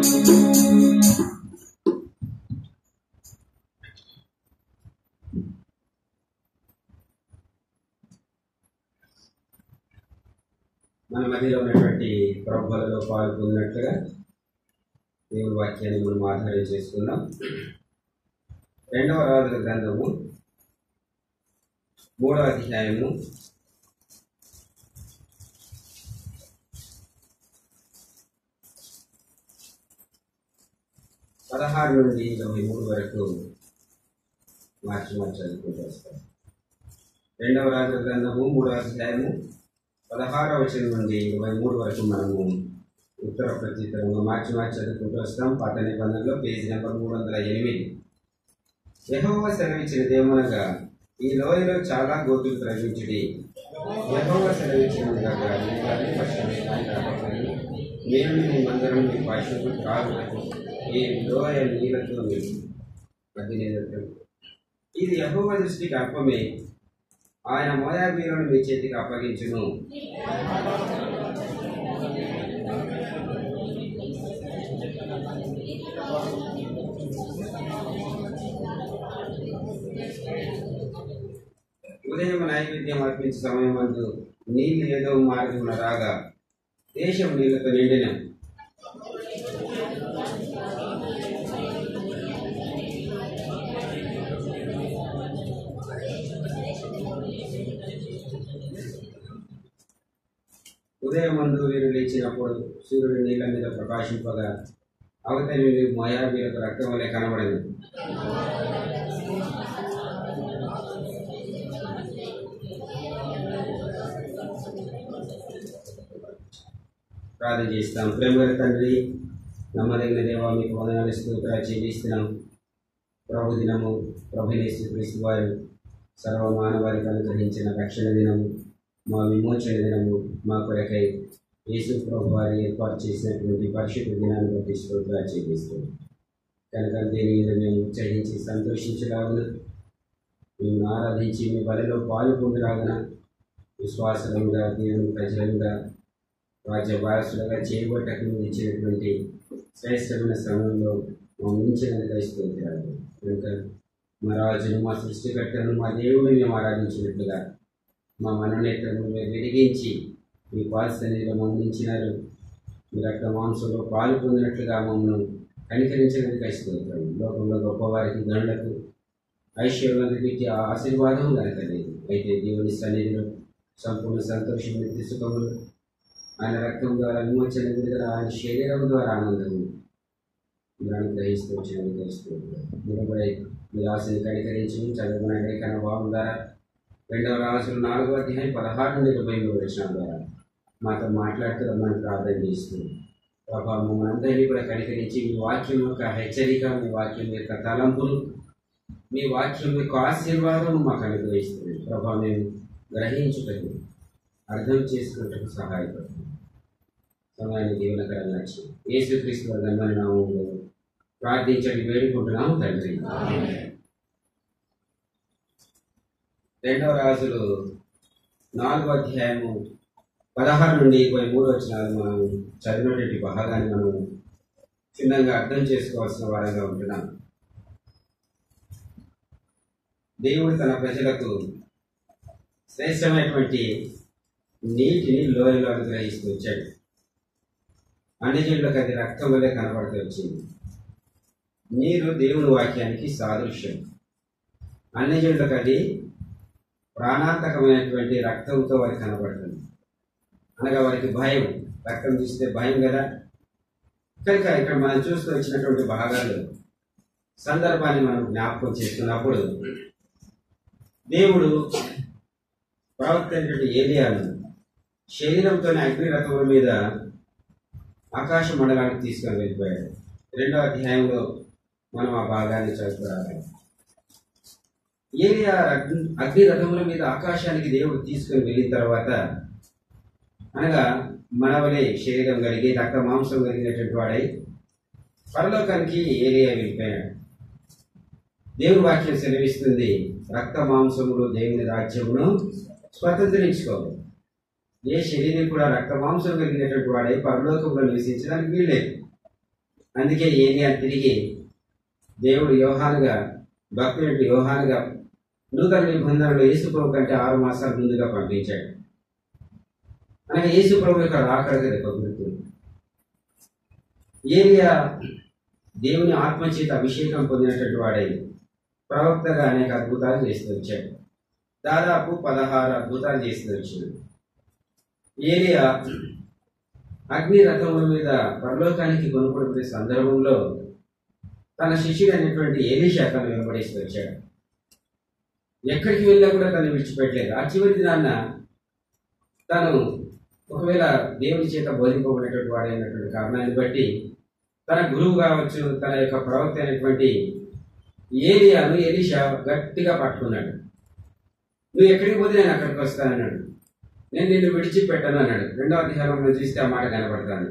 మన మధ్యలో ఉన్నటువంటి ప్రభులలో పాల్గొన్నట్లుగా దేవుని వాక్యాన్ని మనం ఆధారం చేసుకుందాం రెండవ రాజుల గ్రంథము మూడవ అధ్యాయము పదహారు నుండి ఇరవై మూడు వరకు మార్చి మార్చి చదువుకుంటూ వస్తాం రెండవ రాజుల గ్రంథము మూడవ అధ్యాయము పదహారవ వచనం నుండి ఇరవై మూడు వరకు మనము ఉత్తర ప్రత్యుత్తరంగా మార్చి మార్చి చదువుకుంటూ వస్తాం పాత నిబంధనలో పేజీ నెంబర్ మూడు వందల ఎనిమిది యహోవ సెలవిచ్చిన దేమనగా ఈ లోయలో చాలా గోతులు ప్రవహించుడి యహోవ సెలవిచ్చినగా నేను మీ మందరం మీ పశువులు కారులకు ఈ లోయ నీళ్ళతో మీరు పద్దెనిమిది ఇది యహోవ దృష్టికి అల్పమే ఆయన మోయాబీలను మీ చేతికి అప్పగించును ఉదయం నైవేద్యం అర్పించే సమయం మందు నీళ్ళు ఏదో మార్గమున రాగా దేశం నీళ్లతో నిండిన ఉదయం మందు వీరు లేచినప్పుడు సూర్యుడు నీళ్ళ మీద ప్రకాశింపగా అవతలి మోయాబీలకు రక్తం వలె కనబడింది ప్రార్థన చేస్తాం ప్రేమ తండ్రి నమ్మదగిన దేవా మీకు వందనాలు స్తోత్రాలు చెల్లిస్తున్నాం ప్రభు దినము ప్రభునేశ్వర క్రీస్తు వారు సర్వ మానవాళికి అనుగ్రహించిన రక్షణ దినము మా విమోచన దినము మా కొరకై యేసు ప్రభు వారు ఏర్పాటు చేసినటువంటి పరిశుద్ధ దినాన్ని బట్టి స్తోత్రాలు చెల్లిస్తున్నాం కనుక దీని మీద మేము ఉత్సహించి సంతోషించలాగున మేము ఆరాధించి మీ బలిలో పాలు పొందలాగున విశ్వాసంగా దేవుని ప్రజలుగా రాజ్య వారసులుగా చేయబట్టకు మీరు ఇచ్చినటువంటి శ్రేష్టమైన సమయంలో మా ఉంచినందుకు స్తోత్రాలు కనుక మా రాజును మా సృష్టికర్తను మా దేవుని మేము ఆరాధించినట్లుగా మా మనోనేతలను మీరు వెలిగించి మీ పాల సన్నిధిలో మమ్మల్నించినారు మీ రక్త మాంసంలో పాలు పొందినట్లుగా మమ్మల్ని కనికరించినందుకు స్తోత్రాలు లోకంలో గొప్పవారికి గనులకు ఐశ్వర్యానికి ఆశీర్వాదం కనుక లేదు అయితే దేవుని సన్నిధిలో సంపూర్ణ సంతోషం సుఖములు ఆయన రక్తం ద్వారా విమోచన విడుదల ఆయన శరీరం ద్వారా ఆనందము మీరు అనుగ్రహిస్తూ వచ్చినందుకు మీరు కూడా మీరు ఆశని కనికరించి చదువుకున్న లేఖన భావం ద్వారా రెండవ రాసులు నాలుగో అధ్యాయం పదహారు నుండి ఇరవై మూడు వచ్చిన ద్వారా మాతో మాట్లాడుతూ మనం ప్రార్థన చేస్తూ ప్రభా మమ్మల్ని అందరినీ కూడా కనికరించి మీ వాక్యం యొక్క హెచ్చరిక మీ వాక్యం యొక్క తలంపులు మీ వాక్యం యొక్క ఆశీర్వాదం మాకు అనుగ్రహిస్తుంది ప్రభా మేము గ్రహించుటకు అర్థం చేసుకున్నట్టుకు సహాయపడుతుంది సమయాన్ని దీవెనకరంగా యేసుక్రీస్తు ధర్మని నామంలో ప్రార్థించండి వేడుకుంటున్నాము తండ్రి రెండవ రాజులు నాలుగో అధ్యాయము పదహారు నుండి ఇరవై మూడు వచ్చిన మనం చదివినటువంటి భాగాన్ని మనం చిన్నగా అర్థం చేసుకోవాల్సిన వారంగా ఉంటున్నాం దేవుడు తన ప్రజలకు శ్రేష్టమైనటువంటి నీటిని లోయలో అనుగ్రహిస్తూ వచ్చాడు అన్ని చెట్లకు అది రక్తం వల్లే కనపడుతూ వచ్చింది నీరు దేవుని వాక్యానికి సాదృశ్యం అన్ని చెట్లకు అది ప్రాణాంతకమైనటువంటి రక్తంతో వారికి కనపడుతుంది అనగా వారికి భయం రక్తం చూస్తే భయం కదా కనుక ఇక్కడ మనం చూస్తూ వచ్చినటువంటి భాగాలు సందర్భాన్ని మనం జ్ఞాపకం చేసుకున్నప్పుడు దేవుడు ప్రవక్త అయినటువంటి ఏలియాను శరీరంతోనే అగ్ని రథముల మీద ఆకాశ మండలానికి తీసుకొని వెళ్ళిపోయాడు రెండవ అధ్యాయంలో మనం ఆ భాగాన్ని చదువుకోవాలి ఏలియా అగ్ని అగ్ని రథముల మీద ఆకాశానికి దేవుడు తీసుకొని వెళ్ళిన తర్వాత అనగా మనవలే శరీరం కలిగి రక్త మాంసం కలిగినటువంటి వాడై పరలోకానికి ఏలియా వెళ్ళిపోయాడు దేవుని వాక్యం సెలవిస్తుంది రక్త మాంసములు దేవుని రాజ్యమును స్వతంత్రించుకోవాలి ఏ శరీరం కూడా రక్త మాంసం కలిగినటువంటి వాడై పరలోకంలో నివసించడానికి వీల్లేదు అందుకే ఏలియా తిరిగి దేవుడు యోహానుగా భక్తుడి యోహానుగా నూతన నిబంధనలు యేసు ప్రభు కంటే ఆరు మాసాల ముందుగా పంపించాడు అనగా యేసు ప్రభు యొక్క రాకడగది ఒక గుర్తు ఏలియా దేవుని ఆత్మచేత అభిషేకం పొందినటువంటి వాడై ప్రవక్తగా అనేక అద్భుతాలు చేస్తూ వచ్చాడు దాదాపు పదహారు అద్భుతాలు చేస్తూ వచ్చాడు ఏలియా అగ్ని రథముల మీద పరలోకానికి కొనుపడిపోయే సందర్భంలో తన శిష్యుడు అయినటువంటి ఏలిషా తను వెంబడిస్తూ వచ్చాడు ఎక్కడికి వెళ్ళా కూడా తను విడిచిపెట్టలేదు ఆ చివరి దినాన్న తను ఒకవేళ దేవుని చేత బోధింపబడినటువంటి వాడైనటువంటి కారణాన్ని బట్టి తన గురువు కావచ్చు తన యొక్క ప్రవక్త అయినటువంటి ఏలియాను ఎలీషా గట్టిగా పట్టుకున్నాడు నువ్వు ఎక్కడికి పోతే నేను అక్కడికి వస్తానన్నాడు నేను నిన్ను విడిచిపెట్టను అన్నాడు రెండవ అధ్యాయంలో చూస్తే ఆ మాట కనబడతాను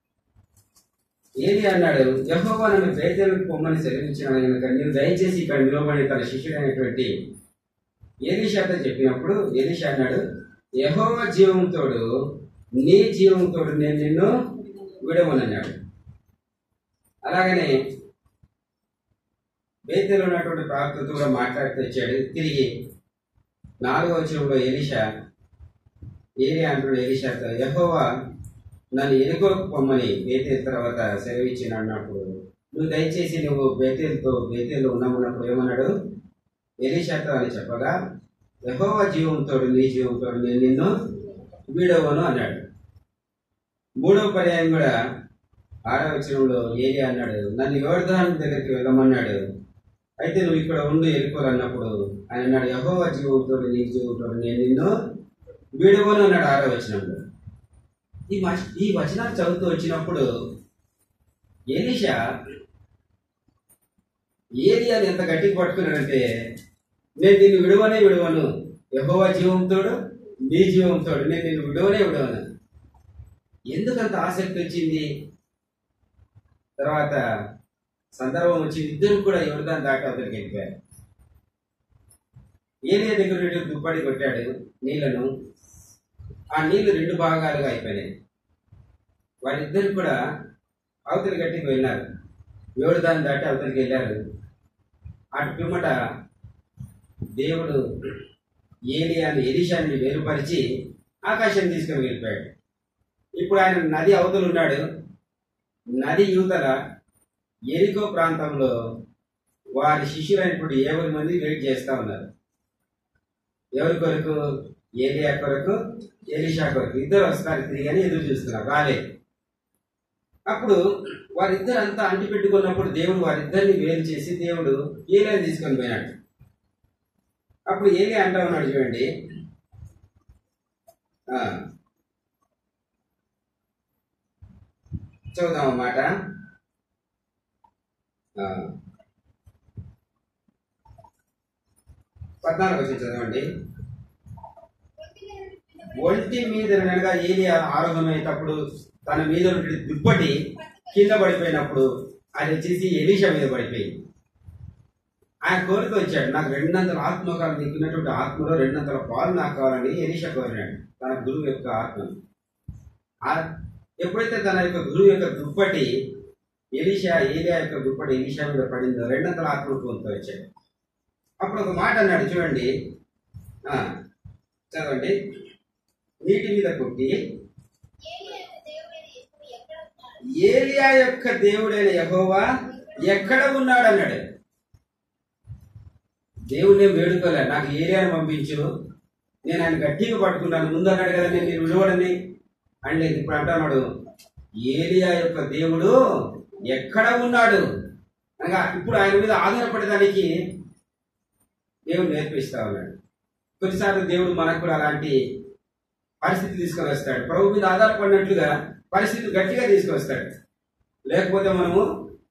ఏలి అన్నాడు యహోవా నన్ను బేతేలకు పొమ్మని సెలవించిన కనుక నేను దయచేసి ఇక్కడ నిలబడి తన శిష్యుడైనటువంటి ఏలిషాతో చెప్పినప్పుడు ఏలిషా అన్నాడు యహోవ జీవంతోడు నీ జీవంతోడు నేను నిన్ను విడవనన్నాడు అలాగనే బేతేలో ఉన్నటువంటి ప్రార్థనతో కూడా మాట్లాడుతూ వచ్చాడు తిరిగి నాలుగో వచనంలో ఎలిషా ఏలి అంటుడు ఎలిషాతో యహోవా నన్ను ఎనుకోకు పొమ్మని బేతేల్ తర్వాత సెలవిచ్చిన అన్నప్పుడు నువ్వు దయచేసి నువ్వు బేతేల్తో బేతేల్లో ఉన్నామన్నప్పుడు ఏమన్నాడు ఎలీషాతో అని చెప్పగా యహోవా జీవంతోడు నీ జీవంతోడు నేను నిన్ను వీడవను అన్నాడు మూడవ పర్యాయం కూడా ఆరో వచనంలో ఏలి అన్నాడు నన్ను యోర్ధానం దగ్గరికి వెళ్ళమన్నాడు అయితే నువ్వు ఇక్కడ ఉండి వెళ్ళిపోరన్నప్పుడు ఆయన అన్నాడు యహోవా జీవంతోడు నీ జీవంతోడు నేను నిన్ను వీడవను అన్నాడు ఆరో వచనంలో ఈ వచ ఈ వచనాలు చదువుతూ వచ్చినప్పుడు ఎలీషా ఏలియాని ఎంత గట్టిగా పట్టుకున్నాడంటే నేను నిన్ను విడవనే విడవను యహోవా జీవంతోడు నీ జీవంతోడు నేను నిన్ను విడవనే విడవను ఎందుకంత ఆసక్తి వచ్చింది తర్వాత సందర్భం వచ్చి ఇద్దరు కూడా ఎవరిదాన్ని దాటి అవతలికి వెళ్ళిపోయారు ఏలియా దగ్గర నుండి దుప్పటి కొట్టాడు నీళ్లను ఆ నీళ్లు రెండు భాగాలుగా అయిపోయినాయి వారిద్దరు కూడా అవతలి గట్టికి వెళ్ళారు ఏడు దాన్ని దాటి అవతలికి వెళ్ళారు అటు పిమ్మట దేవుడు ఏలియాని ఎలిషాన్ని వేరుపరిచి ఆకాశం తీసుకుని వెళ్ళిపోయాడు ఇప్పుడు ఆయన నది అవతలు ఉన్నాడు నది యువతల ఎరికో ప్రాంతంలో వారి శిష్యులైనప్పుడు ఎవరి మంది వెయిట్ చేస్తా ఉన్నారు ఎవరి కొరకు ఏలియా కొరకు ఎలిషా కొరకు ఇద్దరు వస్తారు తిరిగి ఎదురు చూస్తున్నారు రాలేదు అప్పుడు వారిద్దరు అంతా అంటి పెట్టుకున్నప్పుడు దేవుడు వారిద్దరిని వేరు చేసి దేవుడు ఏలియాని తీసుకొని పోయినాడు అప్పుడు ఏలియా అంటా ఉన్నాడు చూడండి ఆ, చదువుదాం అన్నమాట ఆ, పద్నాలుగు వచ్చి చదవండి ఒంటి మీద అనగా ఏలియా ఆరోగ్యమయ్యేటప్పుడు తన మీద నుండి దుప్పటి కింద పడిపోయినప్పుడు అది వచ్చేసి ఎలీషా మీద పడిపోయింది ఆయన కోరిక వచ్చాడు నాకు రెండంతల ఆత్మకాలు నీకున్నటువంటి ఆత్మలో రెండంతల పాలు నాకు కావాలని ఎలీషా కోరినాడు తన గురువు యొక్క ఆత్మను ఆ- ఎప్పుడైతే తన యొక్క గురువు యొక్క దుప్పటి ఎలీషా ఏలియా యొక్క దుప్పటి ఎలీషా మీద పడిందో రెండంతల ఆత్మ పొందుతూ వచ్చాడు అప్పుడు ఒక మాట అన్నాడు చూడండి ఆ, చదవండి నీటి మీద కొట్టి ఏలియా యొక్క దేవుడైన యహోవా ఎక్కడ ఉన్నాడు అన్నాడు దేవుడిని వేడుకోలే నాకు ఏలియాని పంపించు నేను ఆయన గట్టిగా పట్టుకున్నాను ముందు అన్నాడు కదా నేను నేను విడవడని అంటే ఇప్పుడు అంటున్నాడు ఏలియా యొక్క దేవుడు ఎక్కడ ఉన్నాడు అనగా ఇప్పుడు ఆయన మీద ఆధారపడడానికి దేవుడు నేర్పిస్తా ఉన్నాడు కొన్నిసార్లు దేవుడు మనకు కూడా అలాంటి పరిస్థితి తీసుకొని వస్తాడు ప్రభు మీద ఆధారపడినట్లుగా పరిస్థితి గట్టిగా తీసుకొస్తాడు లేకపోతే మనము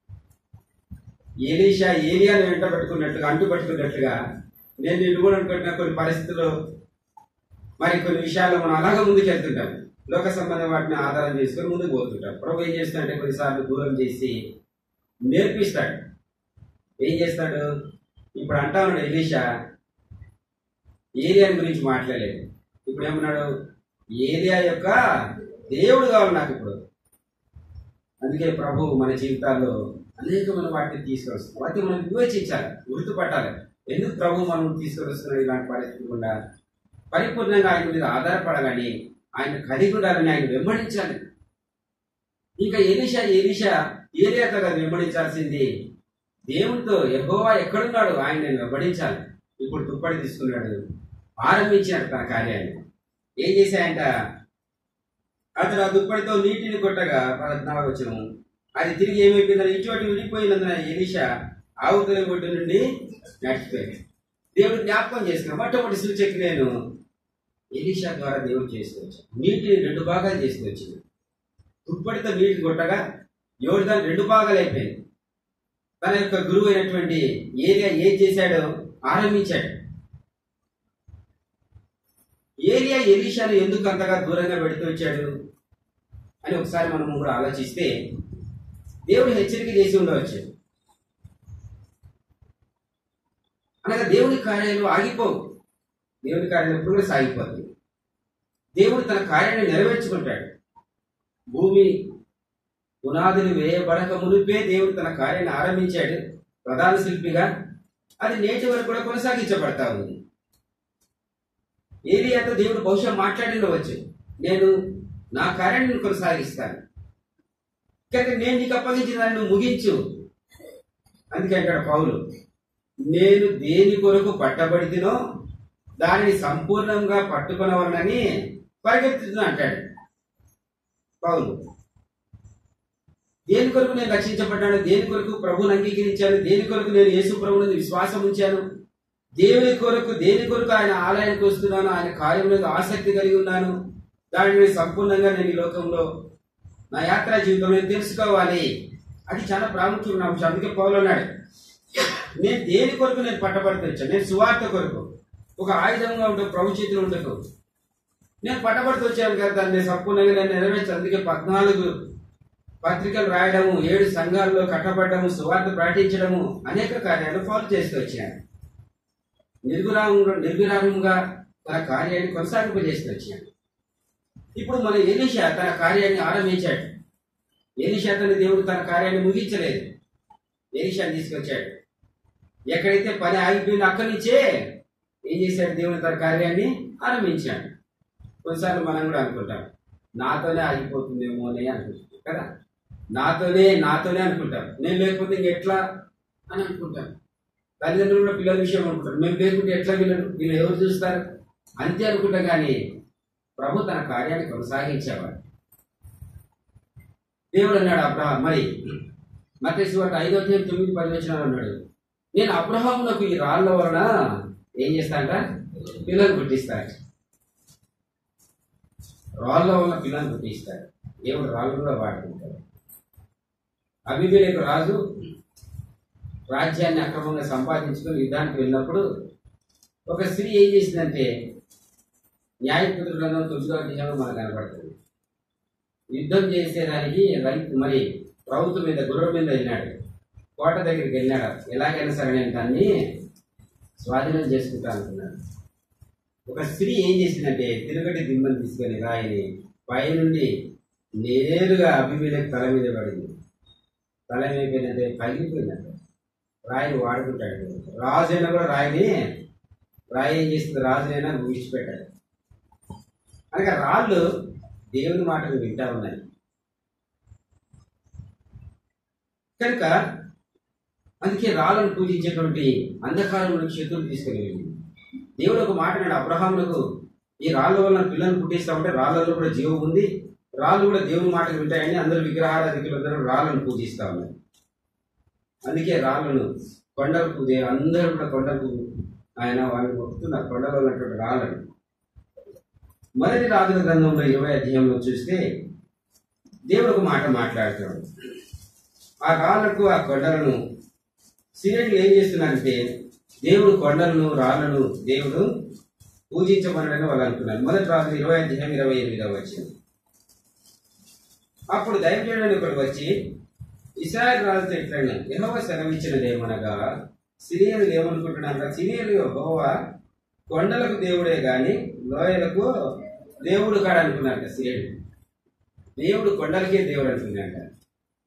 ఏలీషా ఏలియాని వెంట పెట్టుకున్నట్టుగా అంటు పట్టుకున్నట్టుగా నేను నిన్ను కూడా అనుకుంటున్న కొన్ని పరిస్థితుల్లో మరి కొన్ని విషయాల్లో మనం అలాగే ముందుకు వెళ్తుంటాం లోక సంబంధం వాటిని ఆధారం చేసుకొని ముందుకు పోతుంటాం ప్రభు ఏం చేస్తాడంటే కొన్నిసార్లు దూరం చేసి నేర్పిస్తాడు ఏం చేస్తాడు ఇప్పుడు అంటా ఉన్నాడు ఎలీషా ఏలియా గురించి మాట్లాడలేదు ఇప్పుడు ఏమన్నాడు ఏలియా యొక్క దేవుడు కావాలి నాకు ఇప్పుడు అందుకే ప్రభు మన జీవితాల్లో అనేకమైన వాటిని తీసుకొస్తుంది వాటిని మనం వివేచించాలి గుర్తుపట్టాలి ఎందుకు ప్రభు మనం తీసుకొస్తున్నాడు ఇలాంటి పరిస్థితి గుండా పరిపూర్ణంగా ఆయన మీద ఆధారపడాలని ఆయన కలిగి ఉండాలని ఆయన వెంబడించాలి ఇంకా ఎలిషా ఎలిషా ఏరియాతో కదా వెంబడించాల్సింది దేవునితో యెహోవా ఎక్కడున్నాడు ఆయన నేను వెంబడించాలి ఇప్పుడు తుప్పడి తీసుకున్నాడు ఆరంభించాడు తన కార్యాన్ని ఏం చేశాయంట అతడు ఆ దుప్పటితో నీటిని కొట్టగా పద్నాలుగు వచ్చిన అది తిరిగి ఏమైపోయిందని ఇటువంటి విడిపోయినందున ఎలిషా ఆవుతల ఒడ్డు నుండి నడిచిపోయాడు దేవుడు జ్ఞాపకం చేసుకున్నాడు మొట్టమొదటి సూచక నేను ఎలిషా ద్వారా దేవుడు చేసుకొచ్చాడు నీటిని రెండు భాగాలు చేసుకొచ్చింది దుప్పటితో నీటిని కొట్టగా యోర్దాన్ రెండు భాగాలు అయిపోయింది తన యొక్క గురువు అయినటువంటి ఏరియా ఏం చేశాడో ఆరంభించాడు ఏరియా ఎలీషాను ఎందుకు అంతగా దూరంగా పెడుతూ వచ్చాడు అని ఒకసారి మనం కూడా ఆలోచిస్తే దేవుడు హెచ్చరిక చేసి ఉండవచ్చు అనగా దేవుని కార్యాలు ఆగిపోవు దేవుని కార్యాలు ఎప్పుడు కూడా సాగిపోతుంది దేవుడు తన కార్యాన్ని నెరవేర్చుకుంటాడు భూమి పునాదులు వేయబడక మునిపే దేవుడు తన కార్యాన్ని ఆరంభించాడు ప్రధాన శిల్పిగా అది నేటి వరకు కూడా కొనసాగించబడతా ఉంది ఏరియాతో దేవుడు బహుశా మాట్లాడిండవచ్చు నేను నా కార్యాన్ని కొనసాగిస్తాను కానీ నేను నీకు అప్పగించిన దాన్ని నువ్వు ముగించు అందుకే అంటాడు పౌలు నేను దేని కొరకు పట్టబడితినో దానిని సంపూర్ణంగా పట్టుకొనవలనని పరిగెత్తుతున్నా అంటాడు పౌలు దేని కొరకు నేను రక్షించబడ్డాను దేని కొరకు ప్రభుని అంగీకరించాను దేని కొరకు నేను యేసు ప్రభుని విశ్వాసం ఉంచాను దేవుని కొరకు దేని కొరకు ఆయన ఆలయానికి వస్తున్నాను ఆయన కార్యం మీద ఆసక్తి కలిగి ఉన్నాను దానిని సంపూర్ణంగా నేను ఈ లోకంలో నా యాత్రా జీవితం నేను తెలుసుకోవాలి అది చాలా ప్రాముఖ్యమైన అంశం అందుకే పౌలు అన్నాడు నేను దేని కొరకు నేను పట్టబడితే వచ్చాను నేను సువార్త కొరకు ఒక ఆయుధంగా ఉంటే ప్రభు చేతిలో ఉండకు నేను పట్టబడితే వచ్చాను కదా దాన్ని నేను సంపూర్ణంగా నేను నెరవేర్చాను అందుకే పద్నాలుగు పత్రికలు రాయడము ఏడు సంఘాల్లో కట్టబడము సువార్త ప్రకటించడము అనేక కార్యాలు ఫాలో చేస్తూ వచ్చాను నిర్విరామంగా నిర్విరామంగా తన కార్యాన్ని కొనసాగింపజేస్తూ వచ్చాడు ఇప్పుడు మన ఎలిషా తన కార్యాన్ని ఆరంభించాడు ఎలిషా తన దేవుడు తన కార్యాన్ని ముగించలేదు ఎలిషాని తీసుకొచ్చాడు ఎక్కడైతే పని ఆగిపోయిందో అక్కడి నుంచే ఏం చేశాడు దేవుడు తన కార్యాన్ని ఆరంభించాడు కొన్నిసార్లు మనం కూడా అనుకుంటాం నాతోనే ఆగిపోతుందేమో అని అనుకుంటాం కదా నాతోనే నాతోనే అనుకుంటాం నేను లేకపోతే ఇంకెట్లా అని అనుకుంటాం తల్లిదండ్రులు కూడా పిల్లల విషయం అనుకుంటారు మేము లేకుంటే ఎట్లా వీళ్ళను వీళ్ళు ఎవరు చూస్తారు అంతే అనుకుంటాం కానీ ప్రభు తన కార్యాన్ని కొనసాగించేవాడు దేవుడు అన్నాడు అబ్రహాం మరి మతేసు వాటి ఐదో అధ్యాయం తొమ్మిది పది వచ్చినాడు అన్నాడు నేను అబ్రహామునకు ఈ రాళ్ళ వలన ఏం చేస్తాంట పిల్లలు పుట్టిస్తాడు రాళ్ళ వలన పిల్లలు పుట్టిస్తాడు దేవుడు రాళ్ళు కూడా వాడుకుంటాడు అభిమేలకు రాజు రాజ్యాన్ని అక్రమంగా సంపాదించుకొని యుద్ధానికి వెళ్ళినప్పుడు ఒక స్త్రీ ఏం చేసిందంటే న్యాయపుత్రులను తొమ్మిదో అధ్యాయంలో మనకు కనబడుతుంది యుద్ధం చేసేదానికి రైతు మరి ప్రభుత్వం మీద గుర్రం మీద వెళ్ళినాడు కోట దగ్గరికి వెళ్ళినాడు ఎలాగైనా సరే నేను దాన్ని స్వాధీనం చేసుకుంటా అనుకున్నాడు ఒక స్త్రీ ఏం చేసిందంటే తిరుగటి దిమ్మని తీసుకొని రాయిని పైనుండి నేరుగా అభిమేలకు తల మీద పడింది తల ఏమైపోయిందంటే పగిలిపోయిందంటే రాయిని వాడుకుంటాడు రాజు అయినా కూడా రాయిని రాయి ఏం చేస్తుంది రాజునైనా విడిచిపెట్టాడు అనగా రాళ్ళు దేవుని మాటలు వింటా ఉన్నాయి కనుక అందుకే రాళ్ళను పూజించేటువంటి అంధకారంలో శత్రువులు తీసుకుని వెళ్ళింది దేవుడు ఒక మాట నాడు అబ్రహాములకు ఈ రాళ్ళ వల్ల పిల్లలు పుట్టిస్తా ఉంటే రాళ్ళలో కూడా జీవం ఉంది రాళ్ళు కూడా దేవుని మాటలు వింటాయని అందరూ విగ్రహారాధికులు అందరూ రాళ్ళను పూజిస్తా ఉన్నారు అందుకే రాళ్ళను కొండలకు దే- అందరూ కూడా కొండలకు ఆయన వాళ్ళు మొక్కుతున్నారు కొండలో ఉన్నటువంటి రాళ్ళను మొదటి రాజుల గ్రంథంలో ఇరవై అధ్యాయంలో చూస్తే దేవుడు ఒక మాట మాట్లాడుతున్నాడు ఆ రాళ్లకు ఆ కొండలను సిరియన్లు ఏం చేస్తున్నారంటే దేవుడు కొండలను రాళ్లను దేవుడు పూజించమనని వాళ్ళు అనుకున్నారు మొదటి రాజులు ఇరవై అధ్యాయం ఇరవై ఎనిమిదవ వచ్చింది అప్పుడు దైవజనుడు ఇక్కడికి వచ్చి ఇస్రాయల్ రాజుతో ఇట్లనే యెహోవా సెలవిచ్చినదేమనగా సిరియలు ఏమనుకుంటున్నారు సిరియలు యెహోవా కొండలకు దేవుడే గాని లోయలకు దేవుడు కాడు అనుకున్నారు సిరియలు దేవుడు కొండలకే దేవుడు అనుకున్నాడు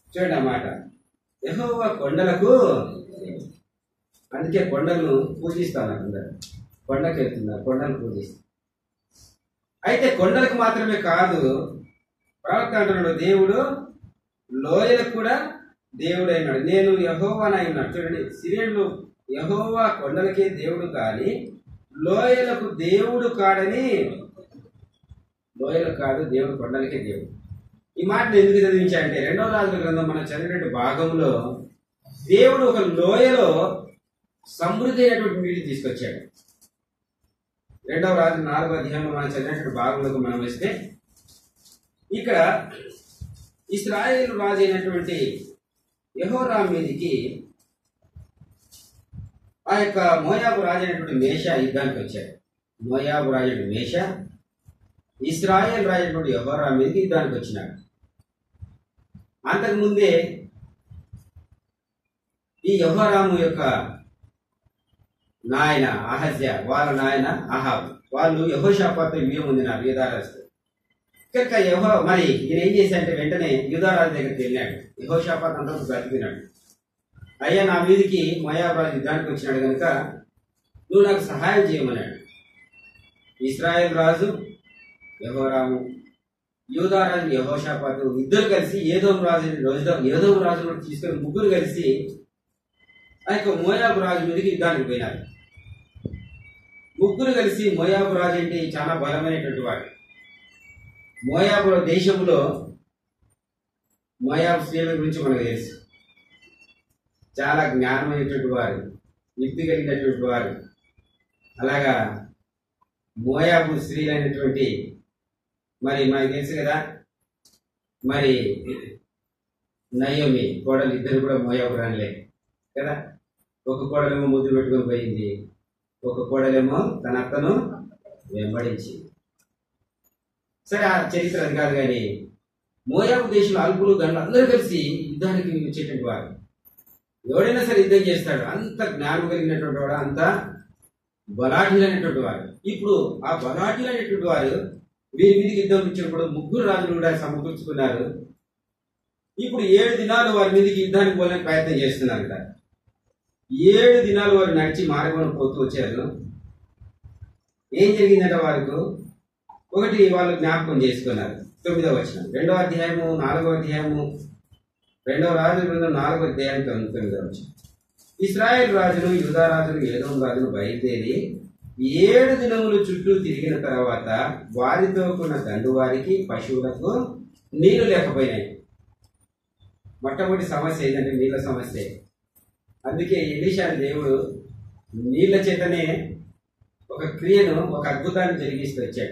చూడండి ఆ మాట యెహోవా కొండలకు అందుకే కొండలను పూజిస్తాను అందరు కొండకి వెళ్తున్నారు కొండలు పూజిస్తారు అయితే కొండలకు మాత్రమే కాదు ప్రవక్త అంటున్నాడు దేవుడు లోయలకు కూడా దేవుడు అయినాడు నేను యహోవానై ఉన్నాడు చూడండి సిరియన్లు యహోవా కొండలకే దేవుడు కానీ లోయలకు దేవుడు కాడని లోయలకు కాదు దేవుడు కొండలకే దేవుడు ఈ మాటను ఎందుకు చదివించాడంటే రెండవ రాజుల గ్రంథం మనం చదివినటువంటి భాగంలో దేవుడు ఒక లోయలో సమృద్ధి అయినటువంటి నీటిని తీసుకొచ్చాడు రెండవ రాజు నాలుగో అధ్యాయంలో మనం చదివినటువంటి భాగంలోకి మనం వస్తే ఇక్కడ ఇస్రాయేల్ రాజు అయినటువంటి యహోరాం మీదికి ఆ యొక్క మోయాబు రాజు అయినటువంటి మేష యుద్ధానికి వచ్చాడు మోయాబు రాజు అయిన మేష ఇస్రాయేల్ రాజు అయినటువంటి యహోరాం మీదకి యుద్ధానికి వచ్చినాడు అంతకుముందే ఈ యహోరాము యొక్క నాయన అహజ్య వాళ్ళ నాయన అహాబ్ వాళ్ళు యహోషాపాతో వ్యూహం ఉందినారు యూదారాజు కనుక యహో మరి ఈయన ఏం చేశాడంటే వెంటనే యూదారాజు దగ్గరికి వెళ్ళాడు యహోషాపాత్ అంతా బ్రతికినాడు అయ్యా నా మీదికి మయాబాజు యుద్ధానికి వచ్చినాడు కనుక నువ్వు నాకు సహాయం చేయమన్నాడు ఇస్రాయేల్ రాజు యహోరాము యూదారాజు యహోషాపాతు ఇద్దరు కలిసి ఏదో రాజు ఏదో రాజును తీసుకొని ముగ్గురు కలిసి ఆ యొక్క మోయాబు రాజు మీదకి యుద్ధానికి పోయినారు ముగ్గురు కలిసి మోయాబు రాజు అంటే చాలా బలమైనటువంటి వాడు మోయాబు దేశంలో మోయాబు స్త్రీల గురించి మనకు తెలుసు చాలా జ్ఞానమైనటువంటి వారు యుక్తి కలిగినటువంటి వారు అలాగా మోయాబు స్త్రీలైనటువంటి మరి మనకు తెలుసు కదా మరి నయోమి కోడలు ఇద్దరు కూడా మోయాబు రానిలే కదా ఒక కోడలేమో ముద్దు పెట్టుకొని పోయింది ఒక కోడలేమో తన అత్తను వెంబడించింది సరే ఆ చరిత్ర అది కాదు కానీ మోయాబు దేశంలో అల్పులు గండ్లు అందరూ కలిసి యుద్ధానికి వచ్చేటువంటి వారు ఎవడైనా సరే యుద్ధం చేస్తాడు అంత జ్ఞానం కలిగినటువంటి వాడు అంత బలాఢ్యులైనటువంటి వారు ఇప్పుడు ఆ బలాఢ్యులైనటువంటి వారు వీరి మీదకి యుద్ధం ఇచ్చినప్పుడు ముగ్గురు రాజులు కూడా సమకూర్చుకున్నారు ఇప్పుడు ఏడు దినాలు వారి మీదకి యుద్ధానికి పోలేని ప్రయత్నం చేస్తున్నారంట ఏడు దినాలు వారు నడిచి మార్గంలో పోతూ వచ్చారు ఏం జరిగిందంటే వారికి ఒకటి వాళ్ళు జ్ఞాపకం చేసుకున్నారు తొమ్మిదవ వచనం రెండవ అధ్యాయము నాలుగవ అధ్యాయము రెండవ రాజు బృందం నాలుగవ అధ్యాయం తొమ్మిది- తొమ్మిదవ వచనం ఇస్రాయేల్ రాజును యూదా రాజును ఏదోం రాజును బయలుదేరి ఏడు దినములు చుట్టూ తిరిగిన తర్వాత వారితో కొన్న దండు వారికి పశువులకు నీళ్లు లేకపోయినాయి మొట్టమొదటి సమస్య ఏంటంటే నీళ్ళ సమస్య అందుకే ఎలీషా దేవుడు నీళ్ల చేతనే ఒక క్రియను ఒక అద్భుతాన్ని జరిగిస్తూ వచ్చాడు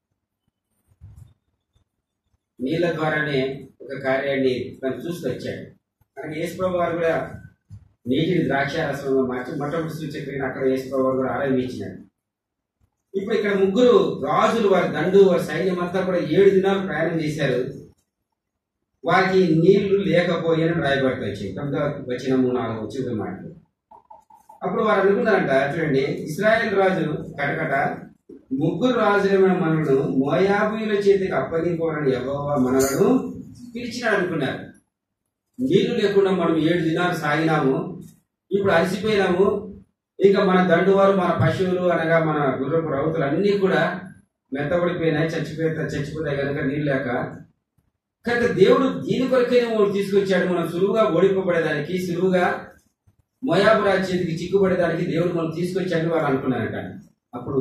నీళ్ళ ద్వారానే ఒక కార్యాన్ని తను చూస్తూ వచ్చాడు అక్కడ యేసుప్రభు వారు కూడా నీటిని ద్రాక్షారసంలో మార్చి మొట్టమొదటి సూచక్రియను అక్కడ యేసుప్రభు వారు కూడా ఆరంభించినాడు ఇప్పుడు ఇక్కడ ముగ్గురు రాజులు వారి దండు వారి సైన్యం అంతా కూడా ఏడు దినాలు ప్రయాణం చేశారు వారికి నీళ్లు లేకపోయాని రాయబడి వచ్చింది తొమ్మిదో వచ్చిన నాలుగు వచ్చిన మాటలు అప్పుడు వారు అనుకున్నారంట చూడండి ఇస్రాయేల్ రాజు కటకట ముగ్గురు రాజులమైన మనలను మోయాబుల చేతికి అప్పగింపవాలని యెహోవా మనలను పిలిచినాడు అనుకున్నారు నీళ్లు లేకుండా మనం ఏడు దినాలు సాగినాము ఇప్పుడు అలసిపోయినాము ఇంకా మన దండువారు మన పశువులు అనగా మన గుర్రపు రౌతులు అన్నీ కూడా మెత్తబడిపోయినాయి చచ్చిపోయి చచ్చిపోతాయి కనుక నీళ్ళు లేక కనుక దేవుడు దీని కొరకైనా మనం తీసుకొచ్చాడు మనం సులువుగా ఓడిపోబడేదానికి సులువుగా మోయాబు రాజు చేతికి చిక్కుబడేదానికి దేవుడు మనం తీసుకొచ్చాడని వారు అనుకున్నారట అప్పుడు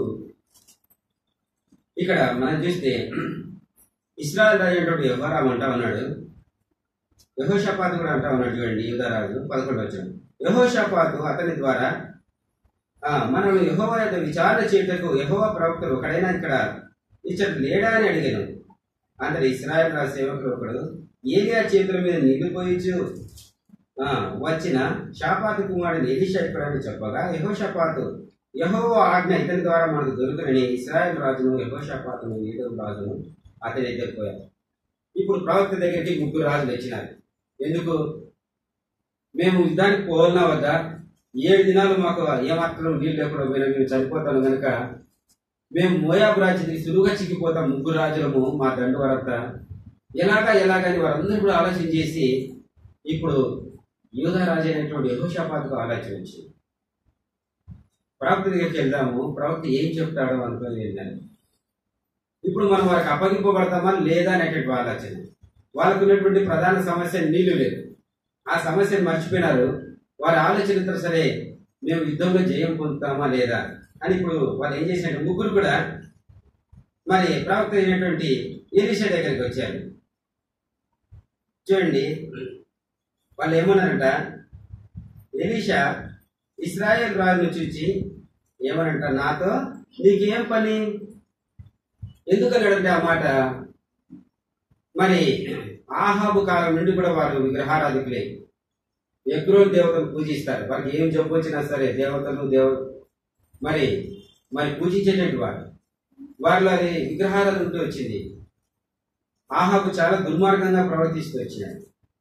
ఇక్కడ మనం చూస్తే ఇస్రాయల్ రాజు అంటే యహోరాం అంటా ఉన్నాడు యహోషపాతు కూడా అంటా ఉన్నాడు చూడండి యుధరాజు పదకొండు వచ్చాడు యహోషపాతు అతని ద్వారా ఆ, మనల్ని యహోవా యొక్క విచారణ చేయటకు యహోవా ప్రవక్తలు ఒకడైనా ఇక్కడ ఇచ్చట లేడా అని అడిగాను అందరు ఇస్రాయల్ రాజు సేవకుడు ఒకడు ఏలియా చేతుల మీద నీళ్లు పోయించు ఆ, వచ్చిన షాపాతు కుమారుడు ఎలిషా ఎక్కడని చెప్పగా యహోషపాతు యహోవ ఆజ్ఞ ఇతని ద్వారా మనకు దొరుకునని ఇస్రాయల్ రాజును యహోషపాతును ఏదో రాజును అతని దగ్గర పోయారు ఇప్పుడు ప్రవక్త దగ్గరికి ముగ్గురు రాజులు వచ్చినారు ఎందుకు మేము యుద్ధానికి పోవాలన్నా వద్దా ఏడు దినాలు మాకు ఏమాత్రం నీళ్ళు లేకుండా పోయినా మేము చనిపోతాను కనుక మేము మోయాబు రాజ్యానికి సులువుగా చిక్కిపోతాం ముగ్గురు రాజులము మా దండు వరంతా ఎలాగా ఎలాగని వారందరూ కూడా ఆలోచన చేసి ఇప్పుడు యూధరాజు అయినటువంటి యహోషాపాత్కు ఆలోచన వచ్చింది ప్రవక్త దగ్గరికి వెళ్దాము ప్రవక్త ఏం చెప్తాడో అనుకుని వెళ్ళాను ఇప్పుడు మనం వారికి అప్పగింపబడతామా లేదా అనేటువంటి ఆలోచన వాళ్ళకు ఉన్నటువంటి ప్రధాన సమస్య నీళ్లు లేదు ఆ సమస్యను మర్చిపోయినారు వారి ఆలోచనతో సరే మేము యుద్ధంలో జయం పొందుతామా లేదా అని ఇప్పుడు వాళ్ళు ఏం చేసినట్టు ముగ్గురు కూడా మరి ప్రవక్త అయినటువంటి ఎలీషా దగ్గరికి వచ్చారు చూడండి వాళ్ళు ఏమన్నారంట ఎలీషా ఇస్రాయేల్ రాజును చూచి ఏమనంట నాతో నీకేం పని ఎందుకన్నాడంటే ఆ మాట మరి ఆహాబు కాలం నుండి కూడా వారు విగ్రహారాధికులే ఎగ్రోల్ దేవతలు పూజిస్తారు వారికి ఏం జబ్బు వచ్చినా సరే దేవతలు దేవ మరి మరి పూజించేటువంటి వారు వారిలో అది విగ్రహారాధన ఉంటూ వచ్చింది ఆహాబు చాలా దుర్మార్గంగా ప్రవర్తిస్తూ వచ్చినాడు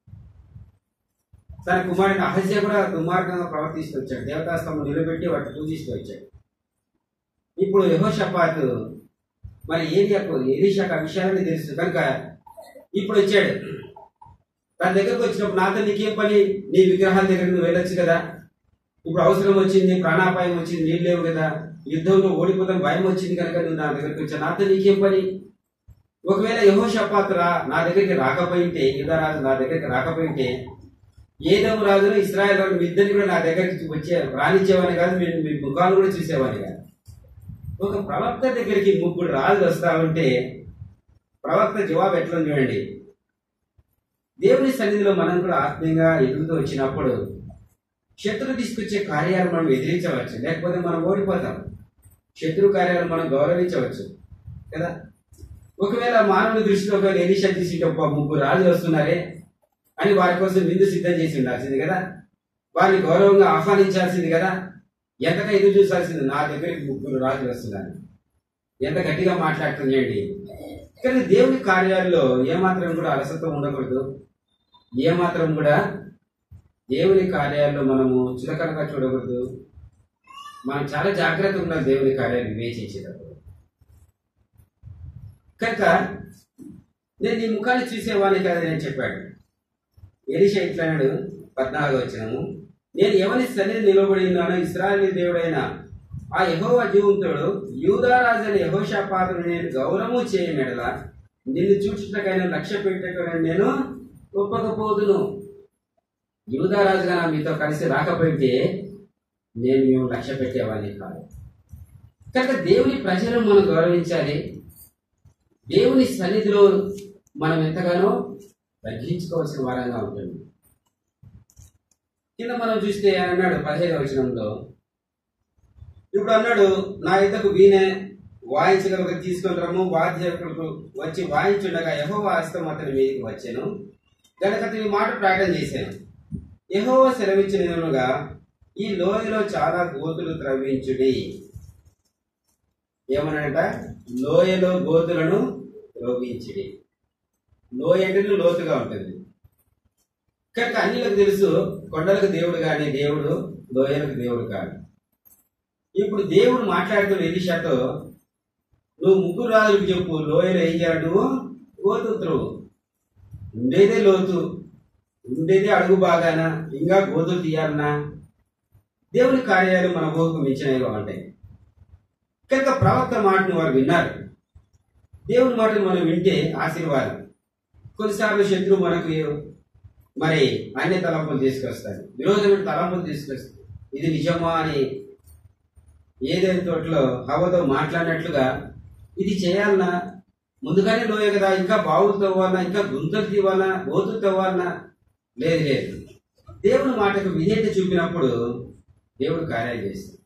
తన కుమారుడు అహస్య కూడా దుర్మార్గంగా ప్రవర్తిస్తూ వచ్చాడు దేవతాస్తంభం నిలబెట్టి వాటిని పూజిస్తూ వచ్చాడు ఇప్పుడు యహోషపాత్ మరి ఏలియాకు ఎలీషాకు ఆ విషయాలని తెలుసు కనుక ఇప్పుడు వచ్చాడు తన దగ్గరకు వచ్చినప్పుడు నాతో నీకేం పని నీ విగ్రహాల దగ్గర నువ్వు వెళ్ళొచ్చు కదా ఇప్పుడు అవసరం వచ్చింది ప్రాణాపాయం వచ్చింది నీళ్ళు లేవు కదా యుద్ధంలో ఓడిపోతాం భయం వచ్చింది కనుక నువ్వు నా దగ్గరికి వచ్చా నాతో నీకేం పని ఒకవేళ యహోషపాత్ రా నా దగ్గరికి రాకపోయింటే యుధరాజు నా దగ్గరికి రాకపోయింటే ఏదోము రాజును ఇస్రాయల్ రాజు మీ ఇద్దరిని కూడా నా దగ్గరికి వచ్చే రానిచ్చేవాని కాదు మీ మీ ముఖాలు కూడా చూసేవాని కాదు ఒక ప్రవక్త దగ్గరికి ముగ్గురు రాజు వస్తా ఉంటే ప్రవక్త జవాబు ఎట్లా ఉంది చూడండి దేవుని సన్నిధిలో మనం కూడా ఆత్మీయంగా ఎదుగుతూ వచ్చినప్పుడు శత్రువు తీసుకొచ్చే కార్యాలు మనం ఎదిరించవచ్చు లేకపోతే మనం ఓడిపోతాం శత్రు కార్యాలు మనం గౌరవించవచ్చు కదా ఒకవేళ మానవుని దృష్టిలో ఒకవేళ ఎలిషా తీసి ఒక ముగ్గురు రాజులు వస్తున్నారే అని వారి కోసం విందు సిద్ధం చేసి ఉండాల్సింది కదా వారిని గౌరవంగా ఆహ్వానించాల్సింది కదా ఎంతగా ఎదురు చూసాల్సింది నా దగ్గరికి ముగ్గురు రాజులు వస్తున్నారు ఎంత గట్టిగా మాట్లాడుతుంది అండి కానీ దేవుని కార్యాల్లో ఏమాత్రం కూడా అలసత్వం ఉండకూడదు ఏమాత్రం కూడా దేవుని కార్యాల్లో మనము చులకనగా చూడకూడదు మనం చాలా జాగ్రత్తగా ఉండాలి దేవుని కార్యాలు వివేచించేటప్పుడు కనుక నేను నీ ముఖాన్ని చూసేవాడిని కాదు నేను చెప్పాడు ఎలిషా ఇట్లన్నాడు పద్నాలుగు వచ్చినము నేను ఎవరి సన్నిధి నిలబడి ఉన్నానో ఇస్రాయల్ దేవుడైన ఆ యహోవ జీవంతుడు యూదారాజైన యహోషాపాతుడు నేను గౌరవము చేయమెడల నిన్ను చూచుటకైనా లక్ష్య పెట్టకైనా నేను ఒప్పకపోదును యూదారాజుగా నా మీతో కలిసి రాకపోతే నేను మేము లక్ష్య పెట్టేవాడిని కాదు కనుక దేవుని ప్రజలను మనం గౌరవించాలి దేవుని సన్నిధిలో మనం ఎంతగానో తగ్గించుకోవాల్సిన వారంగా ఉంటుంది కింద మనం చూస్తే ఆయన అన్నాడు పదిహేను వచనంలో ఇప్పుడు అన్నాడు నా ఇద్దరు వీణే వాయించగలకు తీసుకొని రమ్ము వాద్యకులకు వచ్చి వాయించుండగా యహోవ హస్తం అతని మీదకి వచ్చాను గనక అతని మాట ప్రకటన చేశాను యహోవ సెలవిచ్చిన విధముగా ఈ లోయలో చాలా గోతులు త్రవ్వించుడి ఏమన్నాడట లోయలో గోతులను త్రవ్వించుడి లోయ అంటే లోతుగా ఉంటుంది కనుక అన్నిలకు తెలుసు కొండలకు దేవుడు కానీ దేవుడు లోయలకు దేవుడు కాదు ఇప్పుడు దేవుడు మాట్లాడుతున్న ఎలిషాతో నువ్వు ముగ్గురు రాజులకు చెప్పు లోయలో ఏం చేయాలి నువ్వు గోతు త్రవ్వు ఉండేదే లోతు ఉండేదే అడుగు బాగాన ఇంకా గోతులు తీయాలన్నా దేవుని కార్యాలు మన ఊహకు మించినవిగా ఉంటాయి కనుక ప్రవక్త మాటను వారు విన్నారు దేవుని మాటలు మనం వింటే ఆశీర్వాదం కొన్నిసార్లు శత్రువు మనకు మరి అన్య తలంపులు తీసుకొస్తాడు విరోధమైన తలంపులు తీసుకొస్తాడు ఇది నిజమా అని ఏదైనా తోటలో హవతో మాట్లాడినట్లుగా ఇది చేయాలన్నా ముందుగానే లోయ కదా ఇంకా బావులు తవ్వాలన్నా ఇంకా గుంతలు తీవాలన్నా గోతులు తవ్వాలన్నా లేదు లేదు దేవుని మాటకు విధేయత చూపినప్పుడు దేవుడు కార్యాలు చేస్తాడు